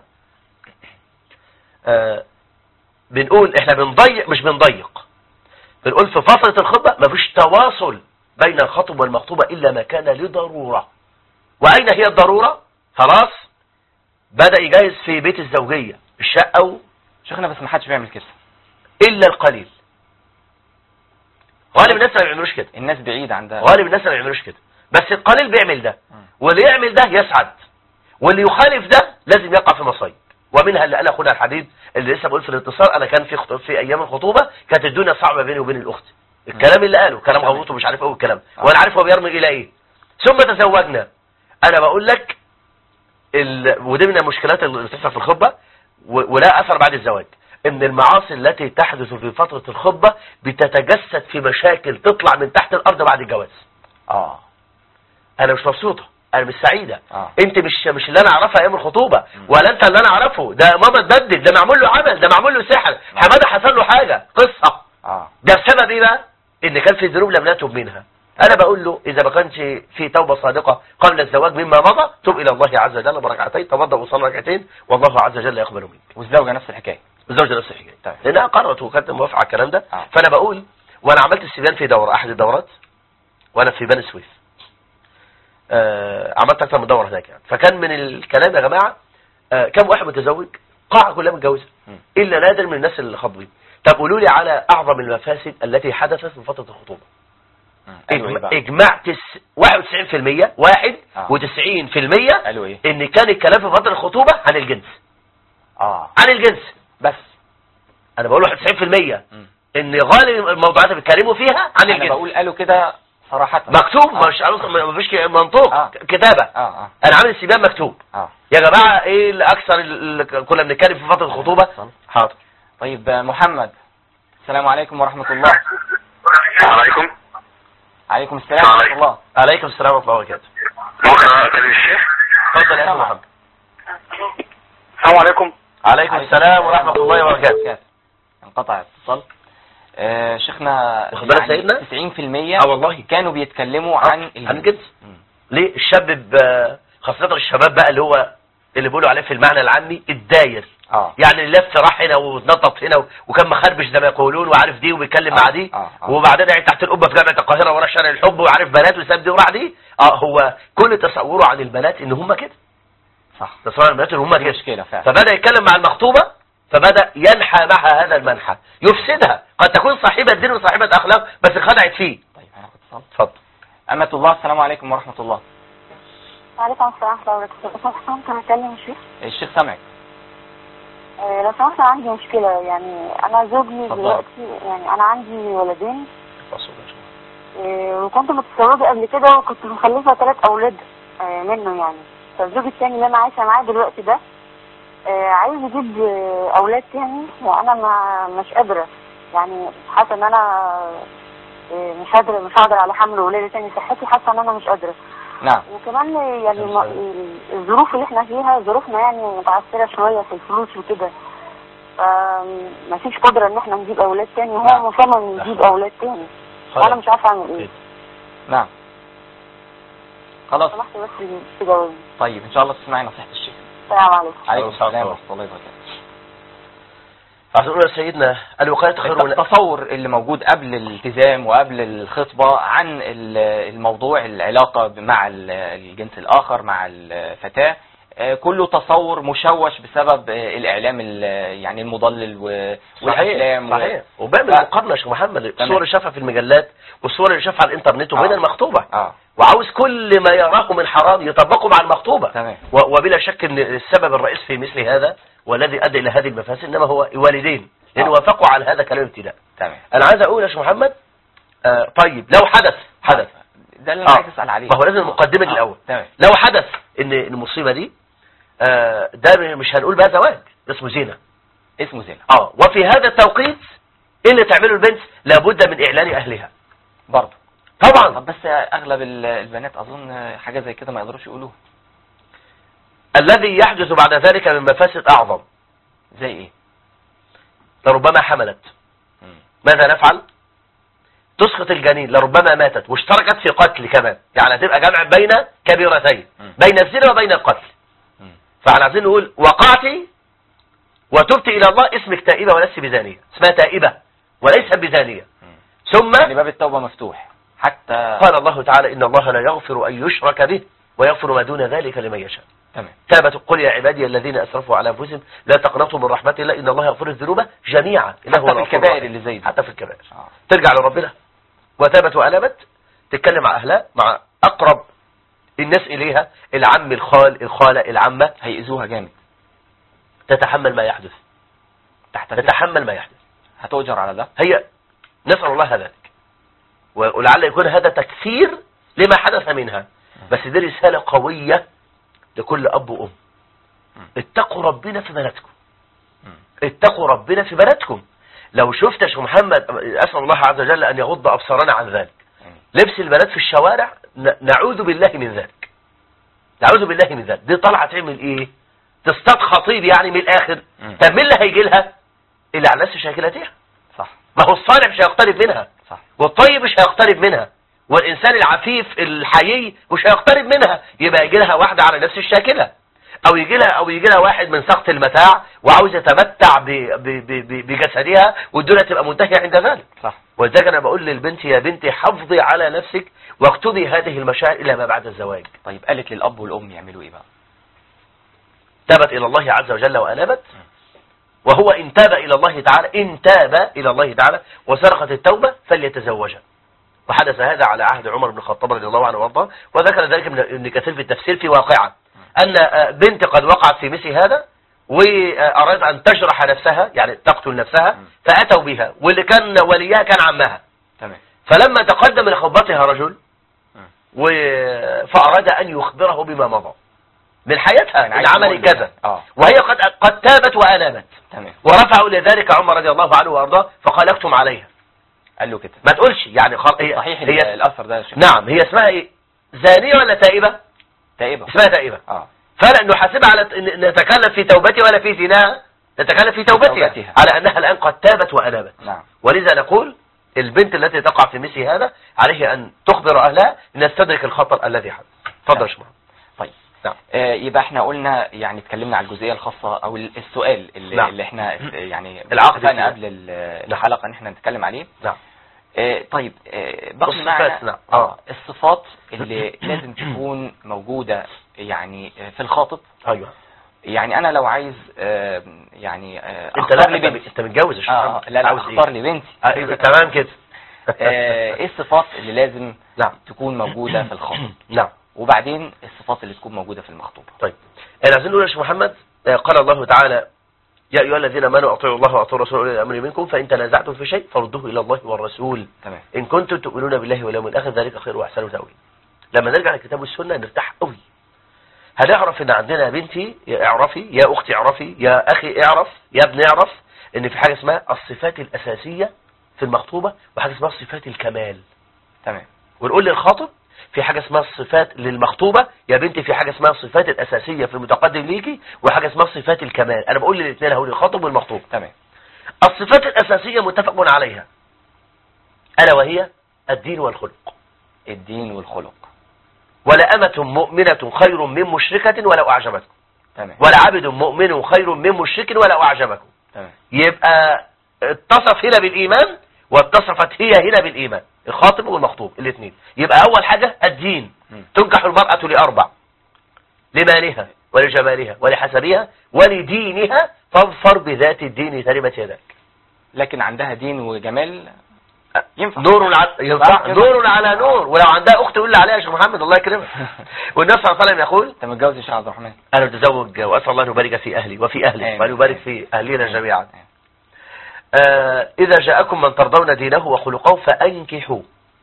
آه بنقول احنا بنضيق مش بنضيق بنقول في فتره الخطبه مفيش تواصل بين الخطب والمخطوبه الا ما كان لضروره واين هي الضروره خلاص بدا يجهز في بيت الزوجيه الشقه و- شيخنا بس ما حدش بيعمل كده الا القليل غالب الناس ما بيعملوش كده الناس بعيد عن ده غالب الناس ما بيعملوش كده بس القليل بيعمل ده مم. واللي يعمل ده يسعد واللي يخالف ده لازم يقع في مصايب ومنها اللي قال اخونا الحديد اللي لسه بقول في الاتصال انا كان في خطو في ايام الخطوبه كانت الدنيا صعبه بيني وبين الاخت الكلام اللي قاله كلام تمام. غلط ومش عارف ايه والكلام آه. وانا عارف هو بيرمي الى ايه ثم تزوجنا انا بقول لك ال... ودي من المشكلات اللي بتحصل في الخطبه و... ولا اثر بعد الزواج ان المعاصي التي تحدث في فتره الخطبه بتتجسد في مشاكل تطلع من تحت الارض بعد الجواز اه انا مش مبسوطه انا مش سعيده اه انت مش مش اللي انا اعرفها ايام الخطوبه مم. ولا انت اللي انا اعرفه ده ماما اتبدل ده معمول له عمل ده معمول له سحر حماده حصل له حاجه قصه اه ده بسبب ايه بقى ان كان في ذنوب لم نتب منها انا بقول له اذا ما كانش في توبه صادقه قبل الزواج مما مضى تب الى الله عز وجل بركعتين توضا وصلي ركعتين والله عز وجل يقبل منك والزوجة نفس الحكاية الزوجه نفس الحكايه طيب. لانها قررت وكانت موافقه على الكلام ده آه. فانا بقول وانا عملت استبيان في دوره احد الدورات وانا في بني سويف آه عملت اكتر من دوره هناك يعني فكان من الكلام يا جماعه آه كم واحد متزوج قاعه كلها متجوزه مم. الا نادر من الناس اللي خاطبين طب قولوا لي على اعظم المفاسد التي حدثت في فتره الخطوبه مم. قالوا ايه إجماع, بقى إجماع تس 91% واحد آه. و90% قالوا ايه ان كان الكلام في فتره الخطوبه عن الجنس اه عن الجنس بس انا بقول 91% مم. ان غالب الموضوعات اللي بيتكلموا فيها عن انا الجنس بقول قالوا كده صراحة مكتوب آه. مش ما فيش منطوق آه. كتابه اه اه انا عامل استبيان مكتوب اه يا جماعه ايه اللي اكثر اللي كنا بنتكلم في فتره الخطوبه صل. حاضر طيب آه، محمد السلام عليكم ورحمة الله السلام عليكم عليكم السلام ورحمة الله عليكم السلام ورحمة الله وبركاته ممكن اكلم الشيخ اتفضل يا أخي محمد السلام عليكم عليكم السلام ورحمة الله وبركاته انقطع الاتصال آه شيخنا واخد بالك سيدنا؟ 90% اه والله كانوا بيتكلموا عن عن الجنس ليه الشاب ب- خاصة الشباب بقى اللي هو اللي بيقولوا عليه في المعنى العامي الداير اه يعني اللي لف راح هنا واتنطط هنا وكان مخربش زي ما يقولون وعارف دي وبيتكلم آه، مع دي آه، آه. وبعدين قاعد تحت القبه في جامعه القاهره ورا شارع الحب وعارف بنات وساب دي وراح دي اه هو كل تصوره عن البنات ان هم كده صح تصور عن البنات ان هم كده مشكلة فعلا فبدا يتكلم مع المخطوبه فبدا ينحى معها هذا المنحى يفسدها قد تكون صاحبه دين وصاحبه اخلاق بس خدعت فيه طيب هناخد اتصال اتفضل أمة الله السلام عليكم ورحمة الله وعليكم السلام ورحمة الله وبركاته لو سمحت ممكن أتكلم الشيخ الشيخ سامعك آه، لو سمحت أنا عندي مشكلة يعني أنا زوجي اتفضل. دلوقتي يعني أنا عندي ولدين آه، وكنت متزوجة قبل كده وكنت مخلفة ثلاث أولاد آه، منه يعني فالزوج التاني اللي أنا عايشة معاه دلوقتي ده آه، عايز يجيب آه، أولاد تاني وأنا ما مش قادرة يعني حاسة إن أنا آه، مش قادرة مش هقدر على حمل ولادي تاني صحتي حاسة إن أنا مش قادرة نعم وكمان يعني ما- الظروف اللي احنا فيها ظروفنا يعني متعثرة شوية في الفلوس وكده ما فيش قدرة ان احنا نجيب اولاد تاني وهو مصمم يجيب اولاد تاني وانا مش عارفة اعمل ايه نعم خلاص سمحت بس تجاوبني طيب إن شاء الله تسمعي نصيحة الشيخ السلام عليكم عليكم السلام السلام ورحمة ورحمة الله وبركاته عشان نقول يا سيدنا الوقاية خير من التصور اللي موجود قبل الالتزام وقبل الخطبة عن ال- الموضوع العلاقة مع ال- الجنس الآخر مع الفتاة آه، كله تصور مشوش بسبب آه، الإعلام ال- يعني المضلل و- والأفلام و- صحيح وبيعمل ف- مقارنة يا شيخ محمد تمام. الصور اللي شافها في المجلات والصور اللي شافها على الانترنت وبين آه. المخطوبة اه وعاوز كل ما يراه من حرام يطبقه مع المخطوبة تمام و- وبلا شك ان السبب الرئيس في مثل هذا والذي ادى الى هذه المفاسد انما هو والدين لان آه. وافقوا على هذا كلام ابتداء تمام انا عايز اقول يا شيخ محمد آه طيب لو حدث حدث ده اللي انا آه. عايز اسال عليه ما هو لازم المقدمة دي آه، الاول تمام لو حدث ان المصيبة دي آه ده مش هنقول بقى زواج ده اسمه زنا اسمه زنا اه وفي هذا التوقيت ايه اللي تعمله البنت لابد من اعلان اهلها برضه طبعا طب بس اغلب ال- البنات اظن حاجه زي كده ما يقدروش يقولوها الذي يحدث بعد ذلك من مفاسد اعظم زي ايه لربما حملت مم. ماذا نفعل تسقط الجنين لربما ماتت واشتركت في قتل كمان يعني هتبقى جمع بين كبيرتين مم. بين الزنا وبين القتل مم. فاحنا عايزين نقول وقعتي وتبت الى الله اسمك تائبه ولست بزانيه اسمها تائبه وليست بزانيه مم. ثم يعني باب التوبه مفتوح حتى قال الله تعالى ان الله لا يغفر ان يشرك به ويغفر ما دون ذلك لمن يشاء تمام تابت قل يا عبادي الذين اسرفوا على انفسهم لا تقنطوا من رحمه الله ان الله يغفر الذنوب جميعا إنه هو حتى في الغفور الكبائر الرحيم. اللي زي دي حتى في الكبائر آه. ترجع لربنا وتابت وألمت تتكلم مع أهلها مع أقرب الناس إليها العم الخال الخالة العمة هيأذوها جامد تتحمل ما يحدث تحت تتحمل ما يحدث هتؤجر على ده هي نسأل الله ذلك ولعل يكون هذا تكثير لما حدث منها بس دي رسالة قوية لكل أب وأم اتقوا ربنا في بلدكم اتقوا ربنا في بلدكم لو شفت يا شيخ محمد أسأل الله عز وجل أن يغض أبصارنا عن ذلك لبس البنات في الشوارع ن- نعوذ بالله من ذلك نعوذ بالله من ذلك دي طالعه تعمل ايه تصطاد خطيب يعني من الاخر مم. طب مين اللي هيجي لها اللي على نفس شاكلتها صح ما هو الصالح مش هيقترب منها صح والطيب مش هيقترب منها والإنسان العفيف الحيي مش هيقترب منها يبقى يجي لها واحدة على نفس الشاكلة أو يجي لها أو يجي لها واحد من سقط المتاع وعاوز يتمتع ب- ب- ب- ب- بجسدها والدنيا تبقى منتهية عند ذلك صح ولذلك أنا بقول للبنت يا بنتي حافظي على نفسك واكتبي هذه المشاعر إلى ما بعد الزواج طيب قالت للاب والام يعملوا ايه بقى تابت إلى الله عز وجل وأنابت وهو إن تاب إلى الله تعالى إن تاب إلى الله تعالى وسرقت التوبة فليتزوجها وحدث هذا على عهد عمر بن الخطاب رضي الله عنه وارضاه وذكر ذلك ابن ابن كثير في التفسير في واقعة أن آه، بنت قد وقعت في مثل هذا وأراد أن تجرح نفسها يعني تقتل نفسها فأتوا بها واللي كان وليها كان عمها تمام فلما تقدم لخطبتها رجل مم. و... فأراد أن يخبره بما مضى من حياتها يعني إن عايز عملي يقول له. كذا اه وهي قد قد تابت وأنابت تمام ورفعوا لذلك عمر رضي الله عنه وارضاه فقال اكتم عليها قال له كده ما تقولش يعني خل... هي... صحيح هي ال- الاثر ده يا شيخ نعم هي اسمها ايه زانية ولا تائبة تائبه اسمها تائبة اه فلا نحاسبها على ن- نتكلم في توبتها ولا في زناها نتكلم في توبتها توبتها. على انها الان قد تابت وانابت نعم ولذا نقول البنت التي تقع في مثل هذا عليه ان تخبر اهلها لنستدرك الخطر الذي حدث تفضل يا شيخ محمد. طيب نعم. آه يبقى احنا قلنا يعني اتكلمنا على الجزئيه الخاصه او ال- السؤال اللي, نعم. اللي احنا يعني العقد اتفقنا فيه. قبل ال- الحلقه ان احنا نتكلم عليه نعم آه طيب آه بقي الصفات، معنا نعم. آه آه. الصفات اللي لازم تكون موجوده يعني آه، في الخاطب ايوه يعني انا لو عايز آه يعني آه انت اختار لا لي انت, بنتي انت متجوز يا شيخ اه محمد لا لا عاوز اختار ايه لي بنتي آه، يبقى تمام كده آه، ايه الصفات اللي لازم نعم تكون موجوده في الخاطب نعم وبعدين الصفات اللي تكون موجوده في المخطوبه طيب احنا عايزين نقول يا شيخ محمد آه، قال الله تعالى يا ايها الذين امنوا اطيعوا الله واطيعوا الرسول واولي الامر منكم فان تنازعتم في شيء فردوه الى الله والرسول تمام ان كنتم تؤمنون بالله واليوم الاخر ذلك خير واحسن تاويل لما نرجع للكتاب والسنه نرتاح قوي هنعرف ان عندنا بنتي يا اعرفي يا اختي اعرفي يا اخي اعرف يا ابني اعرف ان في حاجه اسمها الصفات الاساسيه في المخطوبه وحاجه اسمها صفات الكمال تمام ونقول للخاطب في حاجة اسمها الصفات للمخطوبة يا بنتي في حاجة اسمها الصفات الأساسية في المتقدم ليكي وحاجة اسمها صفات الكمال أنا بقول للاثنين هقول للخاطب والمخطوب تمام الصفات الأساسية متفق عليها ألا وهي الدين والخلق الدين والخلق ولأمة مؤمنة خير من مشركة ولو أعجبتكم تمام ولعبد مؤمن خير من مشرك ولو أعجبكم تمام يبقى اتصف هنا بالإيمان واتصفت هي هنا بالإيمان الخاطب والمخطوب الاثنين يبقى أول حاجة الدين مم. تنكح المرأة لأربع لمالها ولجمالها ولحسبها ولدينها فاظفر بذات الدين تربت يدك لكن عندها دين وجمال ينفع نور على ينفع ينفع. نور على نور ولو عندها اخت قول لي عليها يا شيخ محمد الله يكرمك والنبي صلى الله عليه وسلم يقول انت متجوز يا شيخ عبد الرحمن انا متزوج واسال الله ان يبارك في اهلي وفي اهلي آمين. وان يبارك في اهلنا جميعا آمين. آه اذا جاءكم من ترضون دينه وخلقه فانكحوا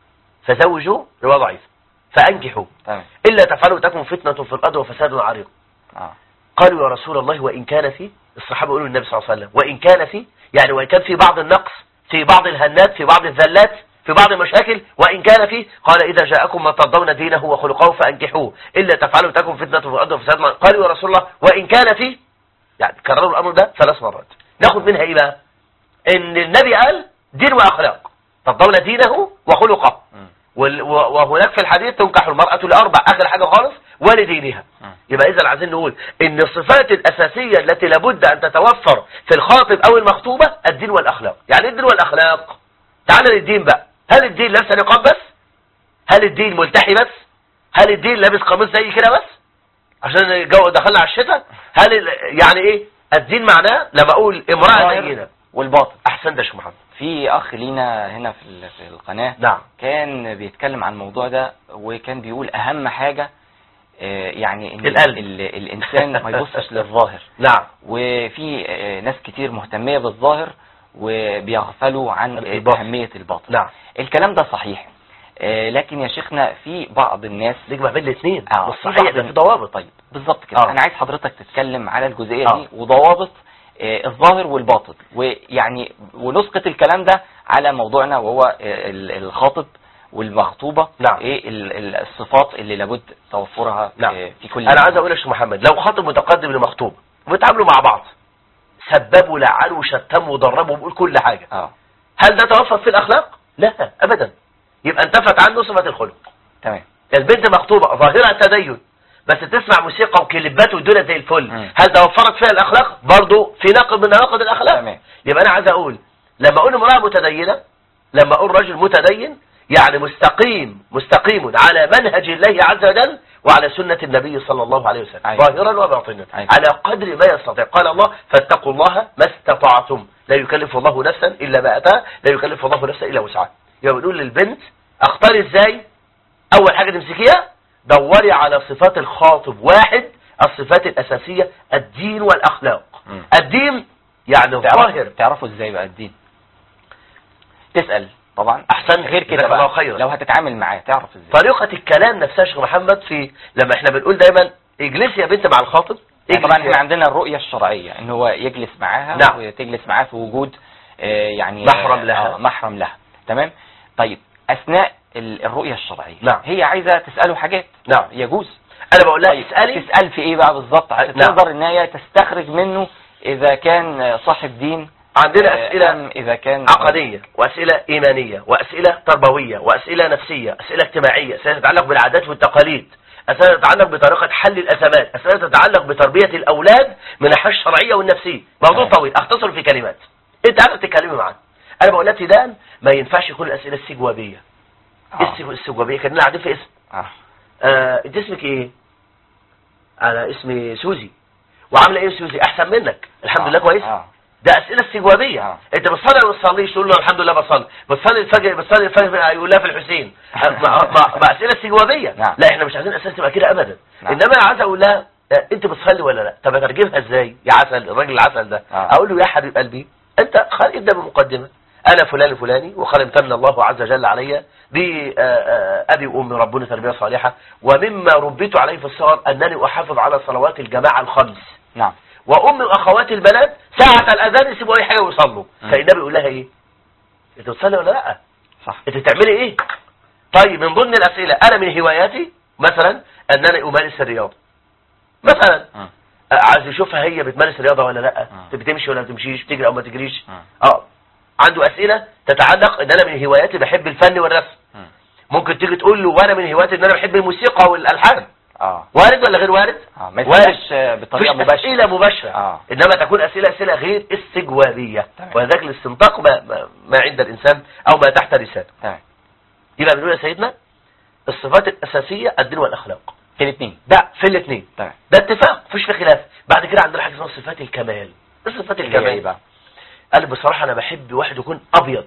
فزوجوا روايه ضعيف فانكحوا تمام الا تفعلوا تكن فتنه في الارض وفساد عريض اه قالوا يا رسول الله وإن كان في الصحابة يقولوا للنبي صلى الله عليه وسلم وإن كان في يعني وإن كان في بعض النقص في بعض الهنات في بعض الذلات في بعض المشاكل وإن كان في قال إذا جاءكم من ترضون دينه وخلقه فأنكحوه إلا تفعلوا تكن فتنة في الأرض وفساد عريض. قالوا يا رسول الله وإن كان في يعني كرروا الأمر ده ثلاث مرات ناخد منها إيه بقى إن النبي قال دين وأخلاق ترضون دينه وخلقه مم. وال- و- وهناك في الحديث تنكح المرأة لأربع آخر حاجة خالص ولدينها مم. يبقى إذا عايزين نقول إن الصفات الأساسية التي لابد أن تتوفر في الخاطب أو المخطوبة الدين والأخلاق يعني إيه الدين والأخلاق تعال للدين بقى هل الدين لابس نقاب بس هل الدين ملتحي بس هل الدين لابس قميص زي كده بس عشان الجو دخلنا على الشتاء هل ال- يعني إيه الدين معناه لما أقول امرأة الظاهر دينة والباطن أحسن ده يا شيخ محمد في اخ لينا هنا في ال- في القناه نعم كان بيتكلم عن الموضوع ده وكان بيقول اهم حاجه آه، يعني ان القلب. ال- الانسان ما يبصش للظاهر نعم وفي آه، ناس كتير مهتميه بالظاهر وبيغفلوا عن الباطن. اهميه الباطن نعم الكلام ده صحيح آه، لكن يا شيخنا في بعض الناس نجمع بين الاثنين اه مش في صحيح بعض ده ال- في ضوابط طيب بالظبط كده آه. انا عايز حضرتك تتكلم على الجزئيه آه. دي وضوابط آه، الظاهر والباطن ويعني ونسقط الكلام ده على موضوعنا وهو آه، ال- الخاطب والمخطوبه نعم. ايه ال- ال- الصفات اللي لابد توفرها نعم. آه، في كل انا عايز اقول يا شيخ محمد لو خاطب متقدم لمخطوب وبيتعاملوا مع بعض سببوا لعنوا شتموا ضربوا بيقول كل حاجه اه هل ده توفر في الاخلاق لا ابدا يبقى انتفت عنه صفه الخلق تمام البنت مخطوبه ظاهرها تدين بس تسمع موسيقى وكليبات والدنيا زي الفل مم. هل توفرت فيها الاخلاق برضه في نقد من نواقض الاخلاق تمام يبقى انا عايز اقول لما اقول امراه متدينه لما اقول رجل متدين يعني مستقيم مستقيم على منهج الله عز وجل وعلى سنة النبي صلى الله عليه وسلم أيوة. ظاهرا وباطنا أيوة. على قدر ما يستطيع قال الله فاتقوا الله ما استطعتم لا يكلف الله نفسا إلا ما أتاه لا يكلف الله نفسا إلا وسعها يبقى بنقول للبنت اختاري ازاي أول حاجة تمسكيها دوري على صفات الخاطب واحد الصفات الأساسية الدين والأخلاق مم. الدين يعني تعرف- ظاهر تعرفوا ازاي بقى الدين تسال طبعا أحسن غير كده جزاك الله بقى خيرا. لو هتتعامل معاه تعرف ازاي طريقة الكلام نفسها يا شيخ محمد في لما احنا بنقول دايما اجلسي يا بنت مع الخاطب يعني طبعا اجلسي احنا عندنا الرؤية الشرعية ان هو يجلس معاها نعم. وتجلس معاه في وجود آه، يعني محرم لها. آه، محرم لها تمام طيب اثناء ال- الرؤيه الشرعيه نعم. هي عايزه تساله حاجات نعم. يجوز انا بقول لها طيب اسالي تسال في ايه بقى بالظبط عشان نعم. تقدر ان هي تستخرج منه اذا كان صاحب دين عندنا آه، اسئله أم اذا كان عقدية وأسئلة إيمانية وأسئلة تربوية وأسئلة نفسية أسئلة اجتماعية أسئلة تتعلق بالعادات والتقاليد أسئلة تتعلق بطريقة حل الأزمات أسئلة تتعلق بتربية الأولاد من الناحية الشرعية والنفسية موضوع تمام. طويل أختصر في كلمات أنت عارف تتكلمي معاه أنا بقول لها ابتداء ما ينفعش يكون الأسئلة السجوابية إيه آه. السجو- السجوابية كنا قاعدين في اسم آه. آه، أنت اسمك إيه؟ أنا اسمي سوزي وعاملة إيه سوزي أحسن منك الحمد لله آه. كويس آه. ده اسئله استجوابيه آه. انت بتصلي ولا ما بتصليش تقول له الحمد لله بصلي بتصلي الفجر بتصلي الفجر يقول لها في الحسين ما, ما, ما اسئله استجوابيه نعم. لا احنا مش عايزين اسئله تبقى كده ابدا نعم. انما انا عايز اقول لها آه، انت بتصلي ولا لا طب اترجمها ازاي يا عسل الراجل العسل ده آه. اقول له يا حبيب قلبي انت خل ابدا بمقدمه انا فلان الفلاني وقد امتن الله عز وجل علي بابي وامي ربوني تربيه صالحه ومما ربيت عليه في الصغر انني احافظ على صلوات الجماعه الخمس نعم وام واخواتي البنات ساعة الاذان يسيبوا اي حاجة ويصلوا مم. فالنبي يقول لها ايه انت بتصلي ولا لا صح انت بتعملي ايه طيب من ضمن الاسئلة انا من هواياتي مثلا انني امارس الرياضة مثلا مم. عايز يشوفها هي بتمارس الرياضة ولا لا مم. بتمشي ولا ما بتمشيش بتجري او ما تجريش مم. اه عنده اسئلة تتعلق ان انا من هواياتي بحب الفن والرسم مم. ممكن تيجي تقول له وانا من هواياتي ان انا بحب الموسيقى والالحان اه وارد ولا غير وارد اه ما وارد. يسالش آه، بطريقه مفيش مباشره أسئلة مباشرة آه. إنما تكون أسئلة أسئلة غير استجوابية تمام. وذلك الاستنطاق ما, ما, ما عند الإنسان أو ما تحت لسانه تمام يبقى بنقول يا سيدنا الصفات الأساسية الدين والأخلاق في الاثنين ده في الاثنين تمام ده اتفاق مفيش في خلاف بعد كده عندنا حاجة اسمها صفات الكمال إيه صفات اللي هي ايه الكمال بقى قال بصراحة أنا بحب واحد يكون أبيض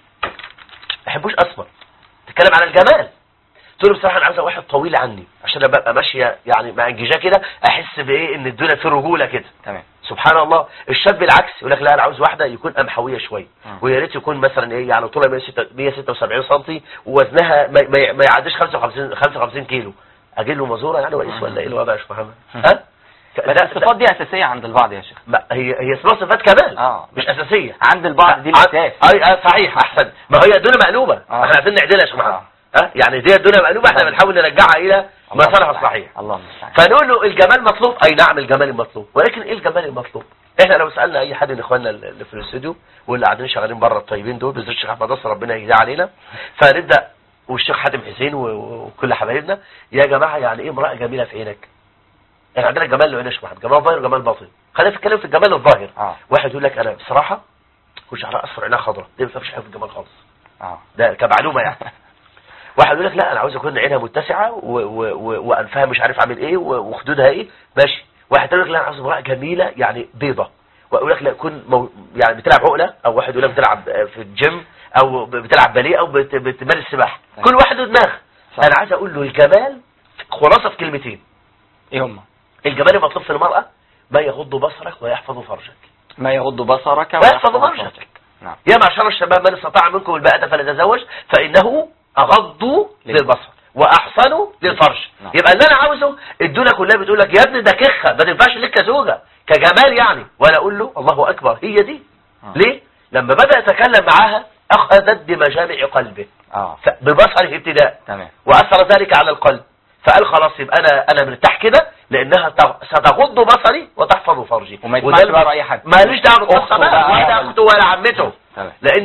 ما بحبوش أسمر تتكلم على الجمال تقول له بصراحة أنا عايز واحد طويل عني عشان أنا ببقى ماشية يعني مع انجيجاه كده أحس بإيه إن الدنيا في رجولة كده تمام سبحان الله الشاب بالعكس يقول لك لا انا عاوز واحده يكون قمحويه شويه مم. ويا ريت يكون مثلا ايه يعني طولها 176 سم ووزنها ما, ما, ما يعديش 55 55 كيلو اجيب له مزوره يعني وقيس مم. ولا ايه الوضع يا شيخ محمد مم. ها بس ده- الصفات دي اساسيه عند البعض يا شيخ ما هي هي اسمها صفات كمال اه مش اساسيه عند البعض دي ع- الاساس اي آه صحيح احسن ما هي الدنيا مقلوبه آه. احنا عايزين نعدلها يا شيخ محمد آه. ها يعني دي الدنيا مقلوبه احنا الله. بنحاول نرجعها الى الله مسارها المستعان. الصحيح الله المستعان فنقول له الجمال مطلوب اي نعم الجمال مطلوب ولكن ايه الجمال المطلوب احنا لو سالنا اي حد من اخواننا اللي في الاستوديو واللي قاعدين شغالين بره الطيبين دول بالذات الشيخ احمد نصر ربنا يهديه علينا فنبدا والشيخ حاتم حسين و- و- وكل حبايبنا يا جماعه يعني ايه امراه جميله في عينك احنا عندنا جمال لو واحد جمال ظاهر وجمال باطن خلينا نتكلم في الجمال الظاهر اه واحد يقول لك انا بصراحه وشعرها اصفر عينها خضراء دي ما فيش حاجه في الجمال خالص اه ده كمعلومه يعني واحد يقول لك لا انا عاوز اكون عينها متسعه و- و- و- وانفها مش عارف عامل ايه و- وخدودها ايه ماشي واحد تاني يقول لك لا انا عاوز امراه جميله يعني بيضه ويقول لك لا يكون مو يعني بتلعب عقله او واحد يقول لك بتلعب في الجيم او ب- بتلعب باليه او بت- بتمارس سباحه تمام. كل واحد له دماغ صح. انا عايز اقول له الجمال خلاصه في كلمتين ايه هم الجمال المطلوب في المراه ما يغض بصرك ويحفظ فرجك ما يغض بصرك ويحفظ فرجك نعم يا معشر الشباب من استطاع منكم الباءة فليتزوج فإنه أغض للبصر وأحسن للفرج نعم. يبقى اللي أنا عاوزه الدنيا كلها بتقول لك يا ابني ده كخة ما تنفعش لك كزوجة كجمال يعني وأنا أقول له الله أكبر هي دي آه. ليه؟ لما بدأ يتكلم معاها أخذت بمجامع قلبه اه ف- ببصره ابتداء تمام وأثر ذلك على القلب فقال خلاص يبقى أنا أنا مرتاح كده لأنها ت- ستغض بصري وتحفظ فرجي وما وده يسمعش الم- بقى رأي حد ماليش دعوه بالقصه أخته بقى بقى ولا ولا- اخته ولا عمته تمام لان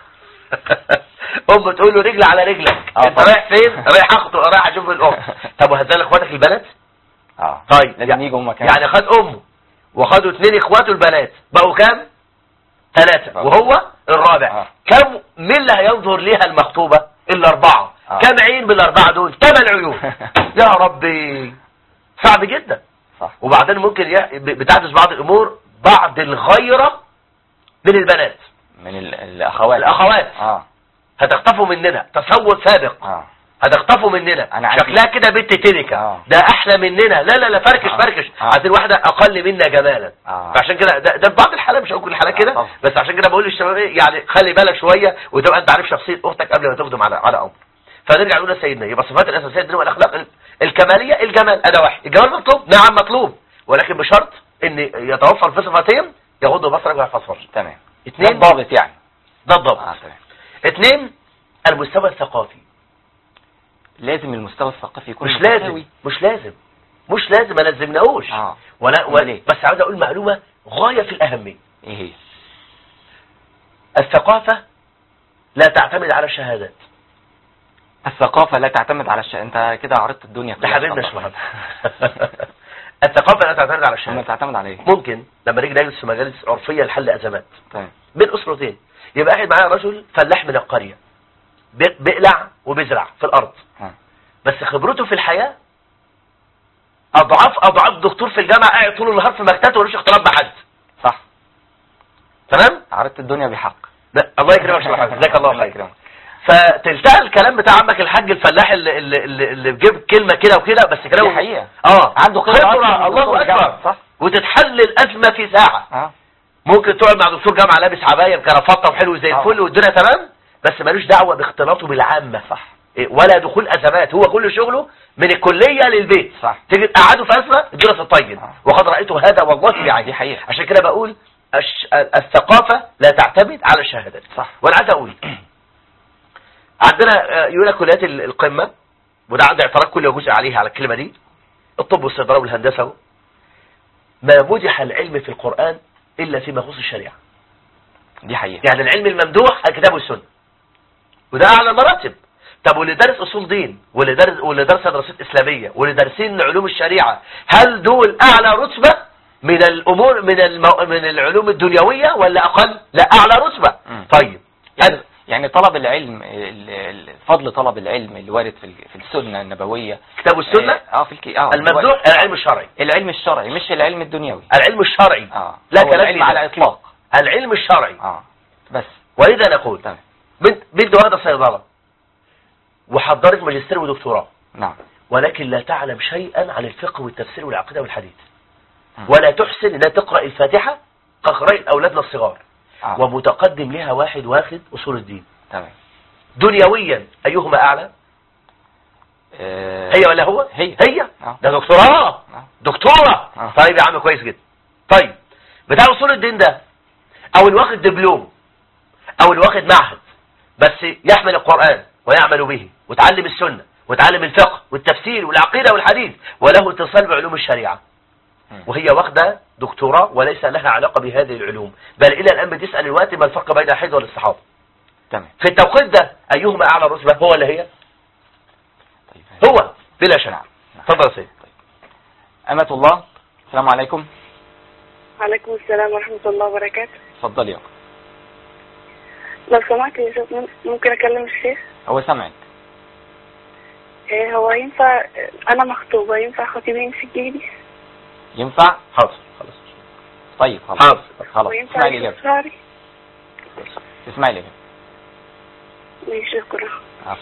ام تقول له رجل على رجلك آه انت طبعا. رايح فين رايح اخته رايح اشوف الاخت طب وهذا اخواتك البنات اه طيب لازم يعني, يجوا هم كمان يعني خد امه وخدوا اثنين اخواته البنات بقوا كام ثلاثة آه. وهو الرابع آه. كم مين اللي هينظر ليها المخطوبة الا اربعة آه. كم عين بالاربعة دول ثمان عيون يا ربي صعب جدا صح وبعدين ممكن ي- ب- بتحدث بعض الامور بعض الغيرة من البنات من ال- الاخوات الاخوات اه هتخطفوا مننا تصور سابق اه هتخطفوا مننا أنا عندي- شكلها كده بنت تنكة آه. ده احلى مننا لا لا لا فركش آه. فركش آه. عايزين واحده اقل منا جمالا آه. فعشان كده ده, ده في بعض الحالات مش هقول كل الحالات آه، كده طبعا. بس عشان كده بقول للشباب ايه يعني خلي بالك شويه وتبقى انت عارف شخصيه اختك قبل ما تقدم على على امر فنرجع نقول لسيدنا يبقى الصفات الاساسيه الدين والاخلاق ال- الكماليه الجمال اداه واحد الجمال مطلوب نعم مطلوب ولكن بشرط ان يتوفر في صفتين يغض بصرك ويحفظ فرجك تمام اثنين ضابط يعني ده الضبط اه تمام اثنين المستوى الثقافي لازم المستوى الثقافي يكون مش متساوي. لازم مش لازم مش لازم ما لازمناهوش اه ولا أمال ولا إيه؟ بس عاوز اقول معلومه غايه في الاهميه ايه هي الثقافه لا تعتمد على الشهادات الثقافة لا تعتمد على الش... انت كده عرضت الدنيا ده كلها حبيبنا بصراحة. شويه الثقافه لا تعتمد على امال الشهادات تعتمد على ايه ممكن لما نيجي نجلس في مجالس عرفيه لحل ازمات تمام بين اسرتين يبقى قاعد معايا رجل فلاح من القريه بي- بيقلع وبيزرع في الارض ها. بس خبرته في الحياه اضعاف اضعاف دكتور في الجامعه قاعد طول النهار في مكتبه ملوش اختلاط بحد صح تمام عرضت الدنيا بحق ده الله يكرمك يا شيخ جزاك الله خير يكرمك فتلتقى الكلام بتاع عمك الحاج الفلاح اللي, اللي, اللي, اللي بيجيب كلمه كده وكده بس دي كلامه حقيقة اه عنده خبرة أكتر خبره من الله دكتور اكبر الجامعة، صح وتتحل الازمه في ساعه اه ممكن تقعد مع دكتور جامعه لابس عبايه بكرافته وحلو زي آه. الفل والدنيا تمام بس ملوش دعوه باختلاطه بالعامه صح إيه، ولا دخول ازمات هو كل شغله من الكليه للبيت صح تيجي تقعده في ازمه الدنيا تتطين آه. وقد رايت هذا والله دي بعيني حقيقة عشان كده بقول الش... الثقافه لا تعتمد على الشهادات صح وانا عايز اقول عندنا آه، يقول لك كليات ال- القمه وده عندي اعتراض كل جزء عليها على الكلمه دي الطب والصيدله والهندسه اهو. ما مدح العلم في القران الا فيما يخص الشريعه دي حقيقة يعني العلم الممدوح الكتاب والسنه وده اعلى المراتب طب واللي دارس اصول دين واللي دارس واللي دارس دراسات اسلاميه واللي دارسين علوم الشريعه هل دول اعلى رتبه من الامور من المو... من العلوم الدنيويه ولا اقل لا اعلى رتبه مم. طيب يعني, يعني طلب العلم ال- ال- فضل طلب العلم اللي وارد في ال- في السنة النبوية كتاب والسنه اه في الكي... اه الممدوح العلم الشرعي العلم الشرعي مش العلم الدنيوي العلم الشرعي اه لا هو كلام العلم في على ذلك. اطلاق العلم الشرعي اه بس ولذا نقول تمام بنت بنت واخده صيدله وحضرت ماجستير ودكتوراه نعم ولكن لا تعلم شيئا عن الفقه والتفسير والعقيدة والحديث مم. ولا تحسن انها تقرأ الفاتحة كقراءة أولادنا الصغار آه. ومتقدم لها واحد واخد أصول الدين تمام دنيويا أيهما أعلى آه، هي ولا هو هي هي آه. ده دكتوراه آه. دكتورة آه. طيب يا عم كويس جدا طيب بتاع أصول الدين ده أو اللي واخد دبلوم أو اللي واخد معهد بس يحمل القرآن ويعمل به وتعلم السنة وتعلم الفقه والتفسير والعقيدة والحديث وله اتصال بعلوم الشريعة مم. وهي واخدة دكتوراه وليس لها علاقة بهذه العلوم بل إلى الآن بتسأل الوقت ما الفرق بين الحيض والاستحاضة تمام في التوقيت ده أيهما أعلى رتبة هو ولا هي طيب هو بلا شك نعم. تفضل يا سيدي أمة الله السلام عليكم وعليكم السلام ورحمة الله وبركاته اتفضلي يا أخت. لو سمحت يا شيخ مم- ممكن أكلم الشيخ هو سامعك إيه هو ينفع أنا مخطوبة ينفع خطيبي يمسك جيبي ينفع حاضر خلاص طيب خلاص حاضر خلاص وينفع اسمعي الإجابة شعري اسمعي الإجابة ماشي شكرا عفوا.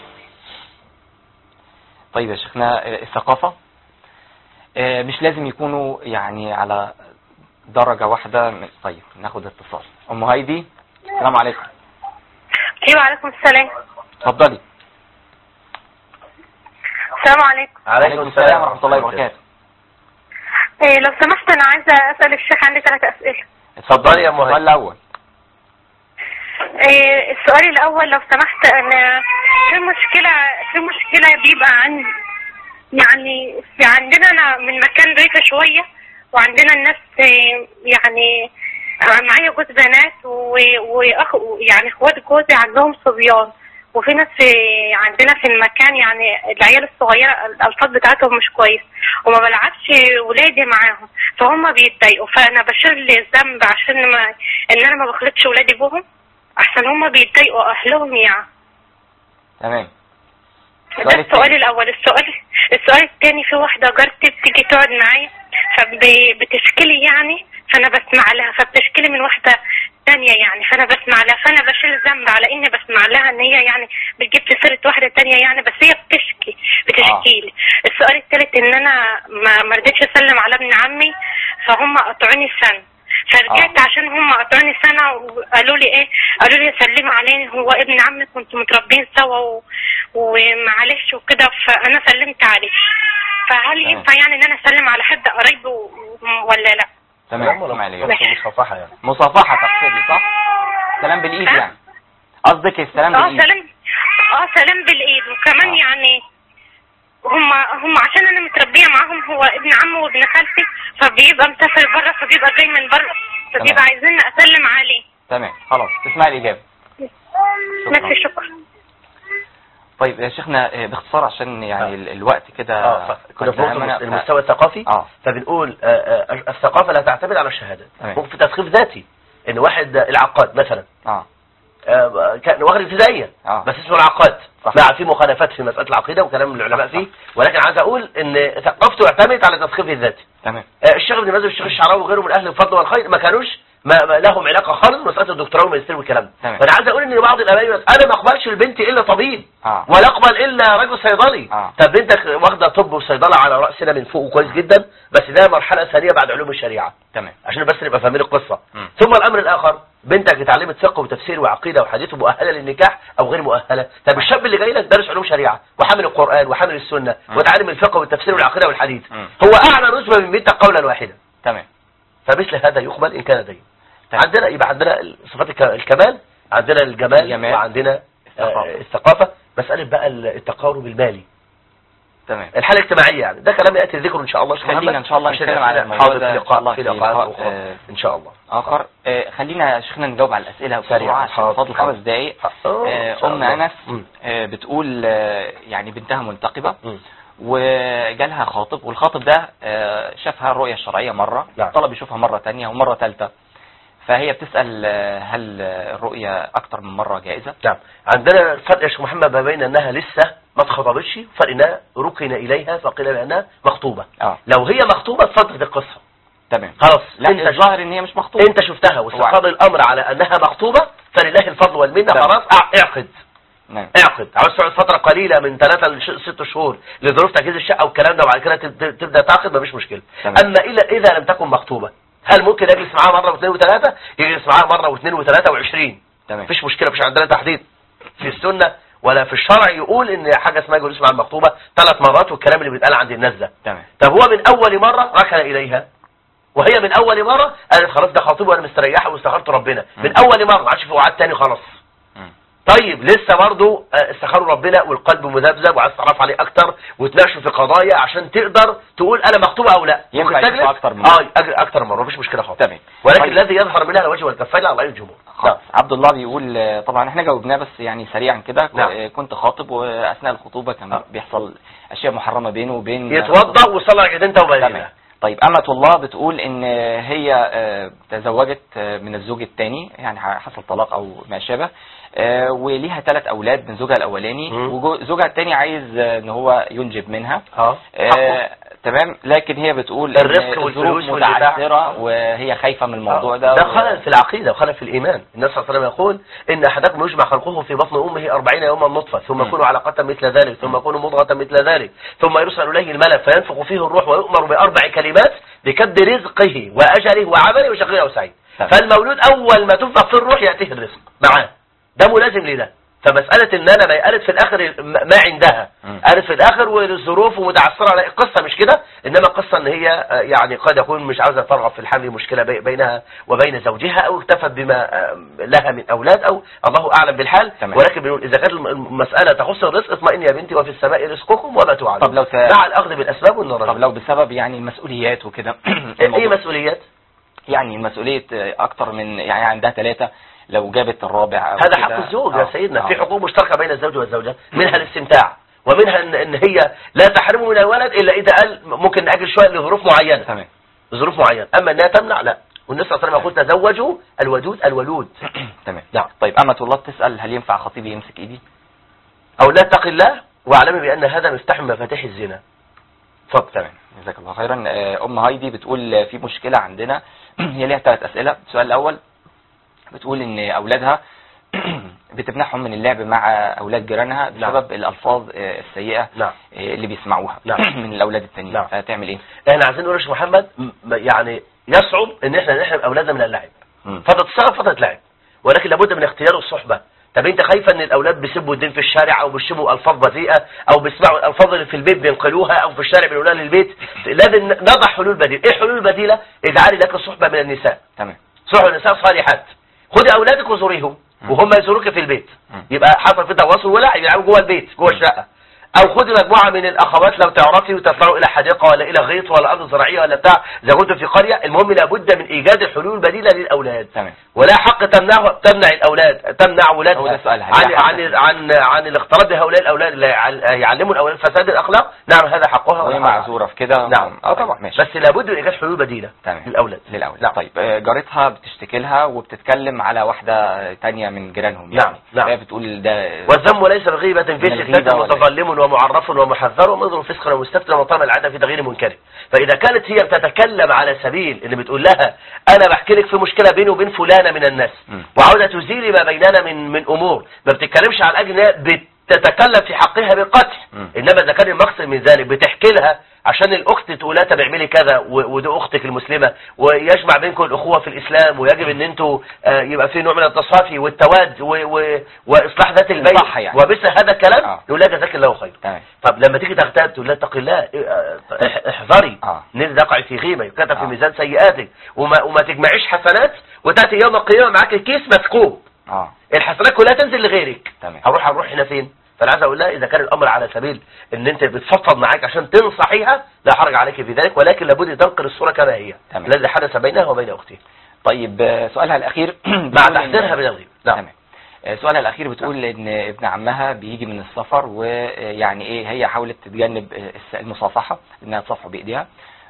طيب يا شيخنا آه، الثقافة آه، مش لازم يكونوا يعني على درجة واحدة من... طيب ناخد اتصال أم هايدي السلام عليكم ايوه عليكم السلام اتفضلي السلام عليكم عليكم السلام ورحمة الله وبركاته إيه لو سمحت انا عايزه اسال الشيخ عندي ثلاث اسئله اتفضلي يا أم هايدي. السؤال الأول إيه السؤال الاول لو سمحت انا في مشكله في مشكله بيبقى عندي يعني في عندنا انا من مكان ريفه شويه وعندنا الناس إيه، يعني معايا جوز بنات و- واخ يعني اخوات جوزي عندهم صبيان وفي ناس في عندنا في المكان يعني العيال الصغيره الالفاظ بتاعتهم مش كويس وما بلعبش ولادي معاهم فهم بيتضايقوا فانا بشيل لي الذنب عشان ما ان انا ما بخلطش ولادي بهم احسن هم بيتضايقوا اهلهم يعني تمام ده السؤال السؤال التاني. الاول السؤال السؤال الثاني في واحده جارتي بتيجي تقعد معايا فبتشكلي يعني فانا بسمع لها فبتشكلي من واحده تانية يعني فانا بسمع لها فانا بشيل ذنب على اني بسمع لها ان هي يعني بتجيب في سيره واحده تانية يعني بس هي بتشكي بتشكي لي السؤال الثالث ان انا ما ما رضيتش اسلم على ابن عمي فهم قطعوني سنه فرجعت عشان هم قطعوني سنه وقالوا لي ايه قالوا لي سلمي عليه هو ابن عمي كنتوا متربين سوا و... ومعلش وكده فانا سلمت عليه فهل تمام. ينفع يعني ان انا اسلم على حد قريبه ولا لا تمام ولا اسمعي الإجابة بس مصافحة يعني مصافحة تقصدي صح؟ سلام بالإيد ها؟ يعني قصدك السلام اه بالإيد سلام اه سلام بالايد وكمان آه. يعني هم هم عشان انا متربيه معاهم هو ابن عمه وابن خالتي فبيبقى مسافر بره فبيبقى جاي من بره فبيبقى تمام. عايزين اسلم عليه تمام خلاص تسمع الإجابة نفس الشكر طيب يا شيخنا آه، باختصار عشان يعني آه. ال- الوقت كده اه ف- كنا قد في نقطة دهمنا، ف- المستوى الثقافي اه فبنقول آه، آه، الثقافة لا تعتمد على الشهادات تمام. ممكن في تثقيف ذاتي ان واحد آه، العقاد مثلا اه آه، كان واخد ابتدائية اه بس اسمه العقاد صح. نعم في مخالفات في مسألة العقيدة وكلام العلماء فيه ولكن عايز اقول ان ثقافته اعتمدت على تثقيفه الذاتي تمام آه، الشيخ ابن باز والشيخ الشعراوي وغيره من اهل الفضل والخير ما كانوش ما ما لهم علاقه خالص بمساله الدكتوراه والماجستير والكلام ده تمام. فانا عايز اقول ان بعض الاباء يقول انا ما اقبلش لبنتي الا طبيب اه ولا اقبل الا رجل صيدلي آه. طب بنتك واخده طب وصيدله على راسنا من فوق كويس جدا بس ده مرحله ثانيه بعد علوم الشريعه تمام عشان بس نبقى فاهمين القصه مم. ثم الامر الاخر بنتك اتعلمت فقه وتفسير وعقيده وحديث مؤهله للنكاح او غير مؤهله طب الشاب اللي جاي لك دارس علوم شريعه وحامل القران وحامل السنه مم. وتعلم الفقه والتفسير والعقيده والحديث مم. هو اعلى رتبه من بنتك قولا واحدا تمام فمثل هذا يقبل ان كان دين تمام. عندنا يبقى عندنا صفات الك- الكمال عندنا الجمال, الجمال. وعندنا الثقافة. آه، الثقافه مساله بقى التقارب المالي تمام الحاله الاجتماعيه يعني ده كلام ياتي ذكره ان شاء الله شيخ خلينا محمد، إن شاء الله عشان نتكلم على إحنا الموضوع حاضر ده في إن شاء الله لقاء في في لقاءات لقاء، اخرى آه، ان شاء الله اخر آه، خلينا يا شيخنا نجاوب على الاسئله سريعا، بسرعه عشان حاضر، فاضل حاضر. خمس دقائق أوه، إن آه، شاء ام الله. انس مم. آه، بتقول آه، يعني بنتها منتقبه مم. وجالها خاطب والخاطب ده آه، شافها الرؤيه الشرعيه مره نعم. طلب يشوفها مره تانية ومره ثالثه فهي بتسال آه، هل آه، الرؤيه اكتر من مره جائزه نعم عندنا الفرق يا شيخ محمد ما بين انها لسه ما اتخطبتش فرق انها ركن اليها فقيل بانها مخطوبه اه لو هي مخطوبه اتفضل القصه تمام خلاص لا انت الظاهر ان هي مش مخطوبه انت شفتها واستقر الامر على انها مخطوبه فلله الفضل والمنه تمام. خلاص اع- اعقد نعم اعقد عاوز تقعد فتره قليله من ثلاثه لست شهور لظروف تجهيز الشقه والكلام ده وبعد كده تب- تبدا تعقد مفيش مشكله تمام. اما اذا اذا لم تكن مخطوبه هل ممكن اجلس معاها مره واثنين وثلاثه يجلس معاها مره واثنين وثلاثه وعشرين تمام مفيش مشكله مفيش عندنا تحديد في السنه ولا في الشرع يقول ان حاجه اسمها جلوس مع المخطوبه ثلاث مرات والكلام اللي بيتقال عند الناس ده تمام طب هو من اول مره ركن اليها وهي من اول مره قالت خلاص ده خطيب وانا مستريحه واستخرت ربنا مم. من اول مره ما عادش في وعد تاني خلاص مم. طيب لسه برضه آه، استخاروا ربنا والقلب مذبذب وعايز تعرف عليه اكتر وتناقشوا في قضايا عشان تقدر تقول انا مخطوبه او لا ينفع ممكن يشوفها تجلس؟ أكتر من مرة. اه أجل- اكتر من مره مفيش مشكله خالص تمام ولكن طيب. الذي يظهر منها الوجه والكفين على راي الجمهور خلاص عبد الله بيقول آه، طبعا احنا جاوبناه بس يعني سريعا كده نعم. آه، كنت خاطب واثناء الخطوبه كان آه. بيحصل اشياء محرمه بينه وبين يتوضا ويصلي ركعتين توبه تمام لله طيب أمة الله بتقول إن هي آه، تزوجت آه، من الزوج الثاني يعني حصل طلاق أو ما شابه آه، وليها ثلاث أولاد من زوجها الأولاني مم. وزوجها الثاني عايز آه، إن هو ينجب منها اه آه، تمام لكن هي بتقول إن الرزق والفلوس الظروف والبتاع. متعثرة وهي خايفة من الموضوع ده ده و- خلل في العقيدة وخلل في الإيمان النبي صلى الله عليه وسلم يقول إن أحدكم يجمع خلقه في بطن أمه أربعين يوما نطفة ثم مم. يكون علقة مثل ذلك ثم يكون مضغة مثل ذلك ثم يرسل إليه الملك فينفخ فيه الروح ويؤمر بأربع كلمات بكد رزقه وأجله وعمله وشقي أو سعيد تمام. فالمولود أول ما تنفخ في الروح يأتيه الرزق معاه ده ملازم لده فمسألة ان انا ما قالت في الاخر ما عندها مم. قالت في الاخر والظروف ومتعثرة على القصة مش كده انما القصة ان هي آه، يعني قد يكون مش عاوزة ترغب في الحمل مشكلة بي- بينها وبين زوجها او اكتفت بما آه، لها من اولاد او الله اعلم بالحال تمام. ولكن بنقول اذا كانت الم- المسألة تخص الرزق اطمئن يا بنتي وفي السماء رزقكم وما توعدون طب لو ت- مع الاخذ بالاسباب والنظر طب لو بسبب يعني المسؤوليات وكده ايه الموضوع- مسؤوليات يعني المسؤولية آه، أكتر من يعني عندها ثلاثة لو جابت الرابع أو هذا كده. حق الزوج آه، يا سيدنا آه. في حقوق مشتركة بين الزوج والزوجة منها الاستمتاع ومنها ان, إن هي لا تحرمه من الولد الا اذا قال ممكن ناجل شويه لظروف معينه تمام لظروف معينه اما انها تمنع لا والنبي صلى الله عليه وسلم يقول تزوجوا الودود الولود تمام نعم طيب أمة الله بتسأل هل ينفع خطيبي يمسك إيدي؟ او لا اتق الله واعلمي بان هذا مفتاح من مفاتيح الزنا اتفضل تمام جزاك الله خيرا آه، أم هايدي بتقول آه، في مشكلة عندنا هي ليها ثلاث أسئلة السؤال الأول بتقول إن أولادها بتمنعهم من اللعب مع أولاد جيرانها نعم. بسبب الألفاظ آه، السيئة نعم آه، اللي بيسمعوها نعم. من الأولاد التانيين نعم. فتعمل إيه؟ احنا عايزين نقول يا شيخ محمد م- يعني يصعب ان احنا نحرم اولادنا من اللعب مم. فترة الصلاة فترة لعب ولكن لابد من اختيار الصحبة طب انت خايفة ان الاولاد بيسبوا الدين في الشارع او بيشتموا الفاظ بذيئة او بيسمعوا الالفاظ اللي في البيت بينقلوها او في الشارع بينقلوها للبيت لازم نضع حلول بديلة ايه حلول بديلة اجعلي لك صحبة من النساء تمام صحبة النساء صالحات خدي اولادك وزوريهم مم. وهم يزوروك في البيت مم. يبقى حصل في تواصل ولا يلعبوا جوه البيت جوه الشقه او خدي مجموعه من الاخوات لو تعرفي وتطلعوا الى حديقه ولا الى غيط ولا ارض زراعيه ولا بتاع اذا كنتوا في قريه المهم لابد من ايجاد حلول بديله للاولاد تمام ولا حق تمنع تمنع الاولاد تمنع هو ده اولادها السؤال، هل عن لها حق؟ عن عن عن الاختلاط بهؤلاء الاولاد اللي يعل- يعلموا الاولاد فساد الاخلاق نعم هذا حقها وهي ولا حقها. معذوره في كده نعم اه طبعا ماشي بس لابد من ايجاد حلول بديله تمام للاولاد للاولاد نعم. طيب آه، جارتها بتشتكي لها وبتتكلم على واحده تانية من جيرانهم نعم، يعني نعم. هي بتقول ده والذنب ليس بغيبة في من الغيبة ستة ولا متظلم ومعرف ومحذر ومنظر فسق ومستفتن وطمع العادة في تغيير منكره فإذا كانت هي بتتكلم على سبيل اللي بتقول لها أنا بحكي لك في مشكلة بيني وبين فلانة من الناس مم. وعاوزة تزيل ما بيننا من من أمور ما بتتكلمش على أجل إنها بتتكلم في حقها بالقتل مم. إنما إذا كان المقصد من ذلك بتحكي لها عشان الأخت تقول لها طب اعملي كذا و- ودي أختك المسلمة ويجمع بينكم الأخوة في الإسلام ويجب إن أنتوا آه، يبقى في نوع من التصافي والتواد و- و- وإصلاح ذات البين صح يعني. ومثل هذا الكلام آه. يقول لها جزاك الله خير تمام طب لما تيجي تغتاب تقول لها اتق الله إيه، آه، اح- احذري آه. ان تقع في غيبه يكتب في آه. ميزان سيئاتك وما, وما تجمعيش حسنات وتاتي يوم القيامه معاك الكيس مثقوب اه الحسنات كلها تنزل لغيرك تمام هروح هنروح هنا فين فانا عايز اقول لها اذا كان الامر على سبيل ان انت بتفضفض معاك عشان تنصحيها لا حرج عليك في ذلك ولكن لابد تنقل الصوره كما هي تمام. الذي حدث بينها وبين اختها طيب آه، سؤالها الاخير مع بتقول إن- تحذيرها من الغيبه نعم تمام آه، سؤالها الاخير بتقول ان ابن عمها بيجي من السفر ويعني ايه هي حاولت تتجنب آه، الس- المصافحه انها تصافحه بايديها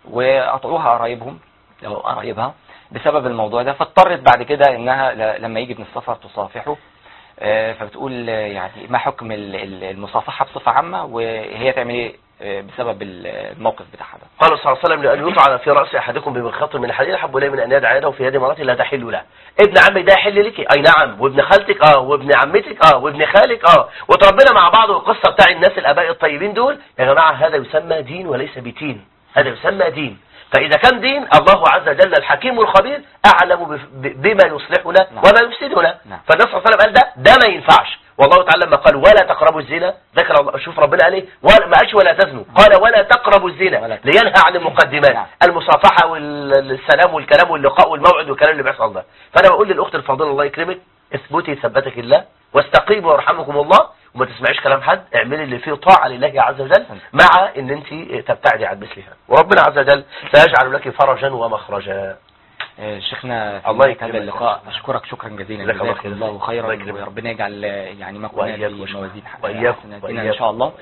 وقطعوها قرايبهم او قرايبها بسبب الموضوع ده فاضطرت بعد كده انها ل- لما يجي من السفر تصافحه آه، فبتقول آه، يعني ما حكم ال- ال- المصافحه بصفه عامه وهي تعمل ايه آه، بسبب ال- الموقف بتاعها ده قال صلى الله عليه وسلم لأن يطعن في رأس أحدكم بمخيط من الحديد أحب إليه من أن يدع يده في يد امرأة لا تحل له ابن عمي ده يحل لك أي نعم وابن خالتك اه وابن عمتك اه وابن خالك اه وتربنا مع بعض والقصة بتاع الناس الآباء الطيبين دول يا جماعة هذا يسمى دين وليس بتين هذا يسمى دين فإذا كان دين الله عز وجل الحكيم الخبير أعلم بف- ب- بما يصلحنا نعم. وما يفسدنا نعم. فالنبي صلى الله عليه وسلم قال ده ده ما ينفعش والله تعالى لما قال ولا تقربوا الزنا ذكر الله شوف ربنا قال ايه ولا ما قالش ولا تزنوا قال ولا تقربوا الزنا ولا لينهى عن المقدمات نعم. المصافحه والسلام والكلام واللقاء والموعد والكلام اللي بيحصل ده فانا بقول للاخت الفاضله الله يكرمك اثبتي ثبتك الله واستقيموا يرحمكم الله وما تسمعيش كلام حد اعملي اللي فيه طاعه لله عز وجل مع ان انت تبتعدي عن مثلها وربنا عز وجل سيجعل لك فرجا ومخرجا آه، شيخنا في الله نهاية يكرمك. هذا اللقاء أشكرك شكرا جزيلا جزاك الله جزاك خير. الله خيرا الله يكرمك. وربنا يجعل آه، يعني ما كنا وإياك في وشكرا. موازين وإياك حسناتنا إن وإياك. شاء الله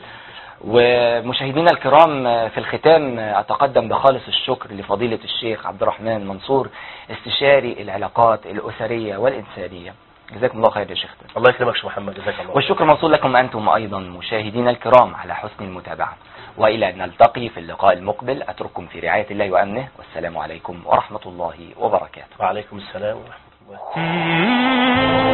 ومشاهدينا الكرام آه، في الختام آه، أتقدم بخالص الشكر لفضيلة الشيخ عبد الرحمن منصور استشاري العلاقات الأسرية والإنسانية جزاكم الله خير يا شيخ الله يكرمك يا شيخ محمد جزاك الله والشكر موصول لكم أنتم أيضا مشاهدينا الكرام على حسن المتابعة وإلى أن نلتقي في اللقاء المقبل أترككم في رعاية الله وأمنه والسلام عليكم ورحمة الله وبركاته وعليكم السلام ورحمه الله